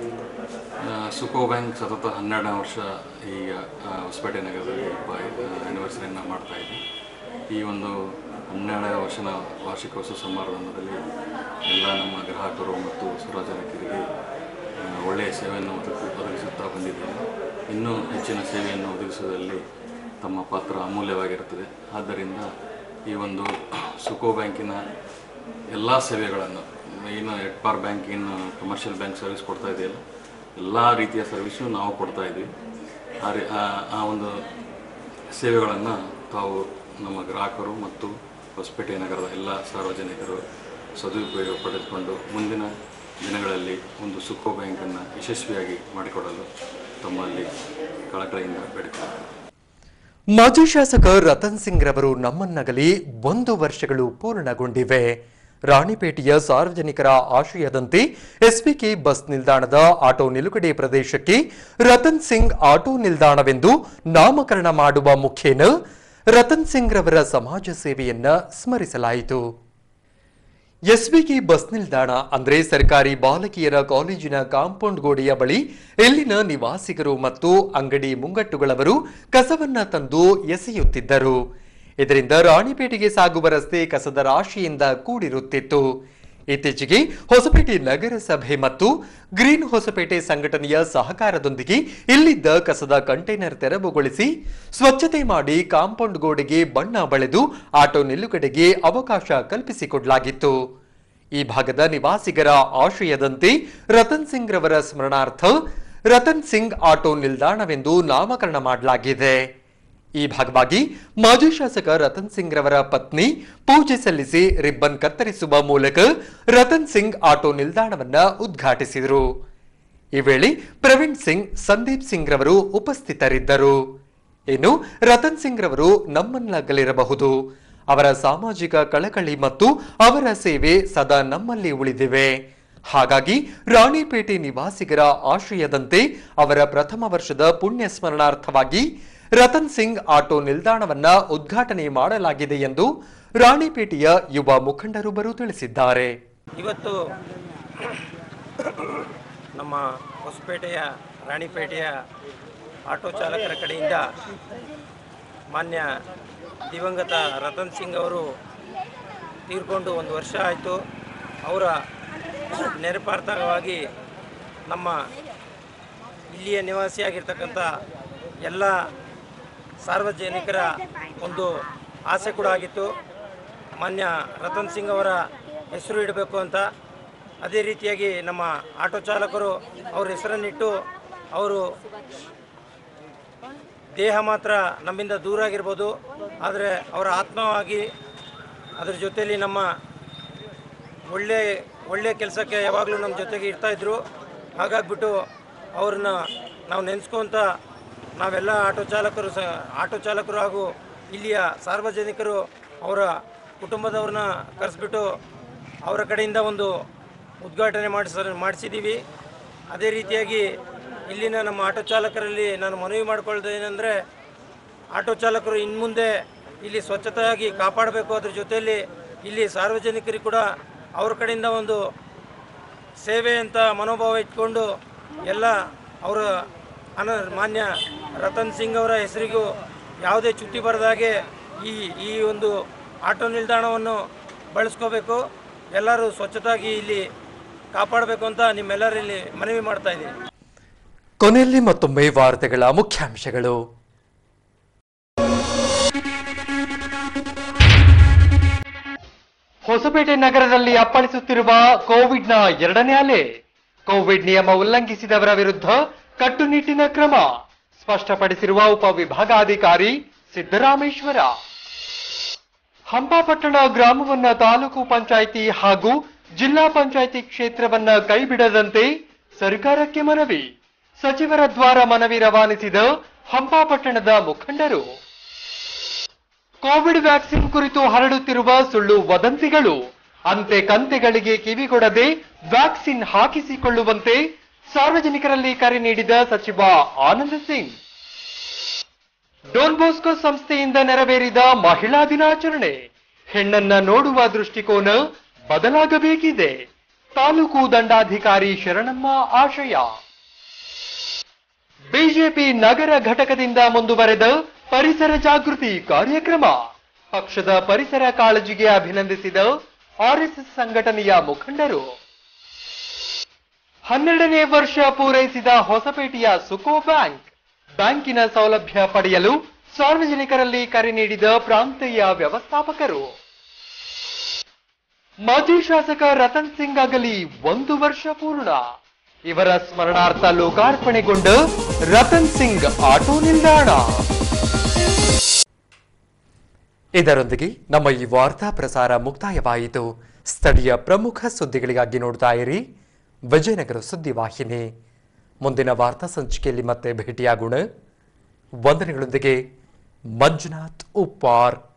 [SPEAKER 9] ಆ, ಸುಕೋ ಬ್ಯಾಂಕ್ ಸತತ ಹನ್ನೆರಡನೇ ವರ್ಷ ಈಗ ಆ, ಹೊಸಪೇಟೆ ನಗರದಲ್ಲಿ ಆ್ಯನಿವರ್ಸರಿಯನ್ನು ಮಾಡ್ತಾ ಇದ್ವಿ ಈ ಒಂದು ಹನ್ನೆರಡನೇ ವರ್ಷದ ವಾರ್ಷಿಕೋತ್ಸವ ಸಮಾರಂಭದಲ್ಲಿ ಎಲ್ಲ ನಮ್ಮ ಗ್ರಾಹಕರು ಮತ್ತು ಸಾರ್ವಜನಿಕರಿಗೆ ಆ, ಒಳ್ಳೆಯ ಸೇವೆಯನ್ನು ಒದಗಿ ಒದಗಿಸುತ್ತಾ ಬಂದಿದ್ದೇವೆ ಇನ್ನೂ ಹೆಚ್ಚಿನ ಸೇವೆಯನ್ನು ಒದಗಿಸುವುದರಲ್ಲಿ ತಮ್ಮ ಪಾತ್ರ ಅಮೂಲ್ಯವಾಗಿರುತ್ತದೆ ಆದ್ದರಿಂದ ಈ ಒಂದು ಸುಕೋ ಬ್ಯಾಂಕಿನ ಎಲ್ಲ ಸೇವೆಗಳನ್ನು ಏನು ಎಡ್ಪಾರ್ ಬ್ಯಾಂಕ್ ಏನು ಕಮರ್ಷಿಯಲ್ ಬ್ಯಾಂಕ್ ಸರ್ವಿಸ್ ಕೊಡ್ತಾ ಇದೆಯಲ್ಲ ಎಲ್ಲ ರೀತಿಯ ಸರ್ವಿಸು ನಾವು ಕೊಡ್ತಾ ಇದ್ವಿ ಆ ರೀ ಆ- ಆ ಒಂದು ಸೇವೆಗಳನ್ನು ತಾವು ನಮ್ಮ ಗ್ರಾಹಕರು ಮತ್ತು ಹೊಸಪೇಟೆ ನಗರದ ಎಲ್ಲ ಸಾರ್ವಜನಿಕರು ಸದುಪಯೋಗ ಪಡೆದುಕೊಂಡು ಮುಂದಿನ ದಿನಗಳಲ್ಲಿ ಒಂದು ಸುಕೋ ಬ್ಯಾಂಕನ್ನು ಯಶಸ್ವಿಯಾಗಿ ಮಾಡಿಕೊಡಲು ತಮ್ಮಲ್ಲಿ ಕಳಕಳಿಯಿಂದ ಬೇಡಿಕೊಳ್ಳುತ್ತೇನೆ
[SPEAKER 1] ಮಾಜಿ ಶಾಸಕ ರತನ್ ಸಿಂಗ್ ರವರು ನಮ್ಮನ್ನಗಲಿ ಒಂದು ವರ್ಷಗಳು ಪೂರ್ಣಗೊಂಡಿವೆ ರಾಣಿಪೇಟೆಯ ಸಾರ್ವಜನಿಕರ ಆಶಯದಂತೆ ಎಸ್ಪಿಕೆ ಬಸ್ ನಿಲ್ದಾಣದ ಆಟೋ ನಿಲುಗಡೆ ಪ್ರದೇಶಕ್ಕೆ ರತನ್ ಸಿಂಗ್ ಆಟೋ ನಿಲ್ದಾಣವೆಂದು ನಾಮಕರಣ ಮಾಡುವ ಮುಖೇನ ರತನ್ ಸಿಂಗ್ ರವರ ಸಮಾಜ ಸೇವೆಯನ್ನ ಸ್ಮರಿಸಲಾಯಿತು ಎಸ್ಬಿಕೆ ಬಸ್ ನಿಲ್ದಾಣ ಅಂದ್ರೆ ಸರ್ಕಾರಿ ಬಾಲಕಿಯರ ಕಾಲೇಜಿನ ಕಾಂಪೌಂಡ್ ಗೋಡೆಯ ಬಳಿ ಇಲ್ಲಿನ ನಿವಾಸಿಗರು ಮತ್ತು ಅಂಗಡಿ ಮುಂಗಟ್ಟುಗಳವರು ಕಸವನ್ನ ತಂದು ಎಸೆಯುತ್ತಿದ್ದರು ಇದರಿಂದ ರಾಣಿಪೇಟೆಗೆ ಸಾಗುವ ರಸ್ತೆ ಕಸದ ರಾಶಿಯಿಂದ ಕೂಡಿರುತ್ತಿತ್ತು ಇತ್ತೀಚೆಗೆ ಹೊಸಪೇಟೆ ನಗರಸಭೆ ಮತ್ತು ಗ್ರೀನ್ ಹೊಸಪೇಟೆ ಸಂಘಟನೆಯ ಸಹಕಾರದೊಂದಿಗೆ ಇಲ್ಲಿದ್ದ ಕಸದ ಕಂಟೈನರ್ ತೆರವುಗೊಳಿಸಿ ಸ್ವಚ್ಛತೆ ಮಾಡಿ ಕಾಂಪೌಂಡ್ ಗೋಡೆಗೆ ಬಣ್ಣ ಬಳೆದು ಆಟೋ ನಿಲುಗಡೆಗೆ ಅವಕಾಶ ಕಲ್ಪಿಸಿಕೊಡಲಾಗಿತ್ತು ಈ ಭಾಗದ ನಿವಾಸಿಗರ ಆಶಯದಂತೆ ರತನ್ ಸಿಂಗ್ ರವರ ಸ್ಮರಣಾರ್ಥ ರತನ್ ಸಿಂಗ್ ಆಟೋ ನಿಲ್ದಾಣವೆಂದು ನಾಮಕರಣ ಮಾಡಲಾಗಿದೆ ಈ ಭಾಗವಾಗಿ ಮಾಜಿ ಶಾಸಕ ರತನ್ ಸಿಂಗ್ ರವರ ಪತ್ನಿ ಪೂಜೆ ಸಲ್ಲಿಸಿ ರಿಬ್ಬನ್ ಕತ್ತರಿಸುವ ಮೂಲಕ ರತನ್ ಸಿಂಗ್ ಆಟೋ ನಿಲ್ದಾಣವನ್ನ ಉದ್ಘಾಟಿಸಿದರು ಈ ವೇಳೆ ಪ್ರವೀಣ್ ಸಿಂಗ್ ಸಂದೀಪ್ ಸಿಂಗ್ ರವರು ಉಪಸ್ಥಿತರಿದ್ದರು ಇನ್ನು ರತನ್ ಸಿಂಗ್ ರವರು ನಮ್ಮನ್ನಗಲಿರಬಹುದು ಅವರ ಸಾಮಾಜಿಕ ಕಳಕಳಿ ಮತ್ತು ಅವರ ಸೇವೆ ಸದಾ ನಮ್ಮಲ್ಲಿ ಉಳಿದಿವೆ ಹಾಗಾಗಿ ರಾಣಿಪೇಟೆ ನಿವಾಸಿಗರ ಆಶಯದಂತೆ ಅವರ ಪ್ರಥಮ ವರ್ಷದ ಪುಣ್ಯ ಸ್ಮರಣಾರ್ಥವಾಗಿ ರತನ್ ಸಿಂಗ್ ಆಟೋ ನಿಲ್ದಾಣವನ್ನ ಉದ್ಘಾಟನೆ ಮಾಡಲಾಗಿದೆ ಎಂದು ರಾಣಿಪೇಟೆಯ ಯುವ ಮುಖಂಡರೊಬ್ಬರು ತಿಳಿಸಿದ್ದಾರೆ
[SPEAKER 10] ಇವತ್ತು ನಮ್ಮ ಹೊಸಪೇಟೆಯ ರಾಣಿಪೇಟೆಯ ಆಟೋ ಚಾಲಕರ ಕಡೆಯಿಂದ ಮಾನ್ಯ ದಿವಂಗತ ರತನ್ ಸಿಂಗ್ ಅವರು ತೀರ್ಕೊಂಡು ಒಂದು ವರ್ಷ ಆಯಿತು ಅವರ ನೆನಪಾರ್ಥಕವಾಗಿ ನಮ್ಮ ಇಲ್ಲಿಯ ನಿವಾಸಿಯಾಗಿರ್ತಕ್ಕಂಥ ಎಲ್ಲ ಸಾರ್ವಜನಿಕರ ಒಂದು ಆಸೆ ಕೂಡ ಆಗಿತ್ತು ಮಾನ್ಯ ರತನ್ ಸಿಂಗ್ ಅವರ ಹೆಸರು ಇಡಬೇಕು ಅಂತ ಅದೇ ರೀತಿಯಾಗಿ ನಮ್ಮ ಆಟೋ ಚಾಲಕರು ಅವ್ರ ಹೆಸರನ್ನಿಟ್ಟು ಅವರು ದೇಹ ಮಾತ್ರ ನಮ್ಮಿಂದ ದೂರ ಆಗಿರ್ಬೋದು ಆದರೆ ಅವರ ಆತ್ಮವಾಗಿ ಅದರ ಜೊತೆಯಲ್ಲಿ ನಮ್ಮ ಒಳ್ಳೆ ಒಳ್ಳೆಯ ಕೆಲಸಕ್ಕೆ ಯಾವಾಗಲೂ ನಮ್ಮ ಜೊತೆಗೆ ಇರ್ತಾಯಿದ್ರು ಹಾಗಾಗ್ಬಿಟ್ಟು ಅವ್ರನ್ನ ನಾವು ನೆನೆಸ್ಕೊಂತ ನಾವೆಲ್ಲ ಆಟೋ ಚಾಲಕರು ಸ ಆಟೋ ಚಾಲಕರು ಹಾಗೂ ಇಲ್ಲಿಯ ಸಾರ್ವಜನಿಕರು ಅವರ ಕುಟುಂಬದವ್ರನ್ನ ಕರೆಸ್ಬಿಟ್ಟು ಅವರ ಕಡೆಯಿಂದ ಒಂದು ಉದ್ಘಾಟನೆ ಮಾಡಿಸ ಮಾಡಿಸಿದ್ದೀವಿ ಅದೇ ರೀತಿಯಾಗಿ ಇಲ್ಲಿನ ನಮ್ಮ ಆಟೋ ಚಾಲಕರಲ್ಲಿ ನಾನು ಮನವಿ ಮಾಡ್ಕೊಳ್ಳೋದೇನೆಂದರೆ ಆಟೋ ಚಾಲಕರು ಇನ್ನು ಮುಂದೆ ಇಲ್ಲಿ ಸ್ವಚ್ಛತೆಯಾಗಿ ಕಾಪಾಡಬೇಕು ಅದ್ರ ಜೊತೆಯಲ್ಲಿ ಇಲ್ಲಿ ಸಾರ್ವಜನಿಕರಿಗೆ ಕೂಡ ಅವ್ರ ಕಡೆಯಿಂದ ಒಂದು ಸೇವೆ ಅಂತ ಮನೋಭಾವ ಇಟ್ಕೊಂಡು ಎಲ್ಲ ಅವರ ಅನ ಮಾನ್ಯ ರತನ್ ಸಿಂಗ್ ಅವರ ಹೆಸರಿಗೂ ಯಾವುದೇ ಚ್ಯುತಿ ಬರದಾಗೆ ಈ ಈ ಒಂದು ಆಟೋ ನಿಲ್ದಾಣವನ್ನು ಬಳಸ್ಕೋಬೇಕು ಎಲ್ಲರೂ ಸ್ವಚ್ಛತಾಗಿ ಇಲ್ಲಿ ಕಾಪಾಡಬೇಕು ಅಂತ ನಿಮ್ಮೆಲ್ಲರಲ್ಲಿ ಮನವಿ ಮಾಡ್ತಾ ಇದ್ದೀನಿ
[SPEAKER 1] ಕೊನೆಯಲ್ಲಿ ಮತ್ತೊಮ್ಮೆ ವಾರ್ತೆಗಳ ಮುಖ್ಯಾಂಶಗಳು ಹೊಸಪೇಟೆ ನಗರದಲ್ಲಿ ಅಪ್ಪಳಿಸುತ್ತಿರುವ ಕೋವಿಡ್ನ ಎರಡನೇ ಅಲೆ ಕೋವಿಡ್ ನಿಯಮ ಉಲ್ಲಂಘಿಸಿದವರ ವಿರುದ್ಧ ಕಟ್ಟುನಿಟ್ಟಿನ ಕ್ರಮ ಸ್ಪಷ್ಟಪಡಿಸಿರುವ ಉಪವಿಭಾಗಾಧಿಕಾರಿ ಸಿದ್ದರಾಮೇಶ್ವರ ಹಂಪಾಪಟ್ಟಣ ಗ್ರಾಮವನ್ನ ತಾಲೂಕು ಪಂಚಾಯಿತಿ ಹಾಗೂ ಜಿಲ್ಲಾ ಪಂಚಾಯಿತಿ ಕ್ಷೇತ್ರವನ್ನ ಕೈಬಿಡದಂತೆ ಸರ್ಕಾರಕ್ಕೆ ಮನವಿ ಸಚಿವರ ದ್ವಾರ ಮನವಿ ರವಾನಿಸಿದ ಹಂಪಾಪಟ್ಟಣದ ಮುಖಂಡರು ಕೋವಿಡ್ ವ್ಯಾಕ್ಸಿನ್ ಕುರಿತು ಹರಡುತ್ತಿರುವ ಸುಳ್ಳು ವದಂತಿಗಳು ಅಂತೆ ಕಂತೆಗಳಿಗೆ ಕಿವಿಗೊಡದೆ ವ್ಯಾಕ್ಸಿನ್ ಹಾಕಿಸಿಕೊಳ್ಳುವಂತೆ ಸಾರ್ವಜನಿಕರಲ್ಲಿ ಕರೆ ನೀಡಿದ ಸಚಿವ ಆನಂದ್ ಸಿಂಗ್ ಡೋನ್ ಬೋಸ್ಕೋ ಸಂಸ್ಥೆಯಿಂದ ನೆರವೇರಿದ ಮಹಿಳಾ ದಿನಾಚರಣೆ ಹೆಣ್ಣನ್ನ ನೋಡುವ ದೃಷ್ಟಿಕೋನ ಬದಲಾಗಬೇಕಿದೆ ತಾಲೂಕು ದಂಡಾಧಿಕಾರಿ ಶರಣಮ್ಮ ಆಶಯ ಬಿಜೆಪಿ ನಗರ ಘಟಕದಿಂದ ಮುಂದುವರೆದ ಪರಿಸರ ಜಾಗೃತಿ ಕಾರ್ಯಕ್ರಮ ಪಕ್ಷದ ಪರಿಸರ ಕಾಳಜಿಗೆ ಅಭಿನಂದಿಸಿದ ಆರ್ಎಸ್ಎಸ್ ಸಂಘಟನೆಯ ಮುಖಂಡರು ಹನ್ನೆರಡನೇ ವರ್ಷ ಪೂರೈಸಿದ ಹೊಸಪೇಟೆಯ ಸುಕೋ ಬ್ಯಾಂಕ್ ಬ್ಯಾಂಕಿನ ಸೌಲಭ್ಯ ಪಡೆಯಲು ಸಾರ್ವಜನಿಕರಲ್ಲಿ ಕರೆ ನೀಡಿದ ಪ್ರಾಂತೀಯ ವ್ಯವಸ್ಥಾಪಕರು ಮಾಜಿ ಶಾಸಕ ರತನ್ ಸಿಂಗ್ ಅಗಲಿ ಒಂದು ವರ್ಷ ಪೂರ್ಣ ಇವರ ಸ್ಮರಣಾರ್ಥ ಲೋಕಾರ್ಪಣೆಗೊಂಡ ರತನ್ ಸಿಂಗ್ ಆಟೋ ನಿಲ್ದಾಣ ಇದರೊಂದಿಗೆ ನಮ್ಮ ಈ ವಾರ್ತಾ ಪ್ರಸಾರ ಮುಕ್ತಾಯವಾಯಿತು ಸ್ಥಳೀಯ ಪ್ರಮುಖ ಸುದ್ದಿಗಳಿಗಾಗಿ ನೋಡ್ತಾ ಇರಿ ವಿಜಯನಗರ ಸುದ್ದಿವಾಹಿನಿ ಮುಂದಿನ ವಾರ್ತಾ ಸಂಚಿಕೆಯಲ್ಲಿ ಮತ್ತೆ ಭೇಟಿಯಾಗೋಣ ವಂದನೆಗಳೊಂದಿಗೆ ಮಂಜುನಾಥ್ ಉಪ್ಪಾರ್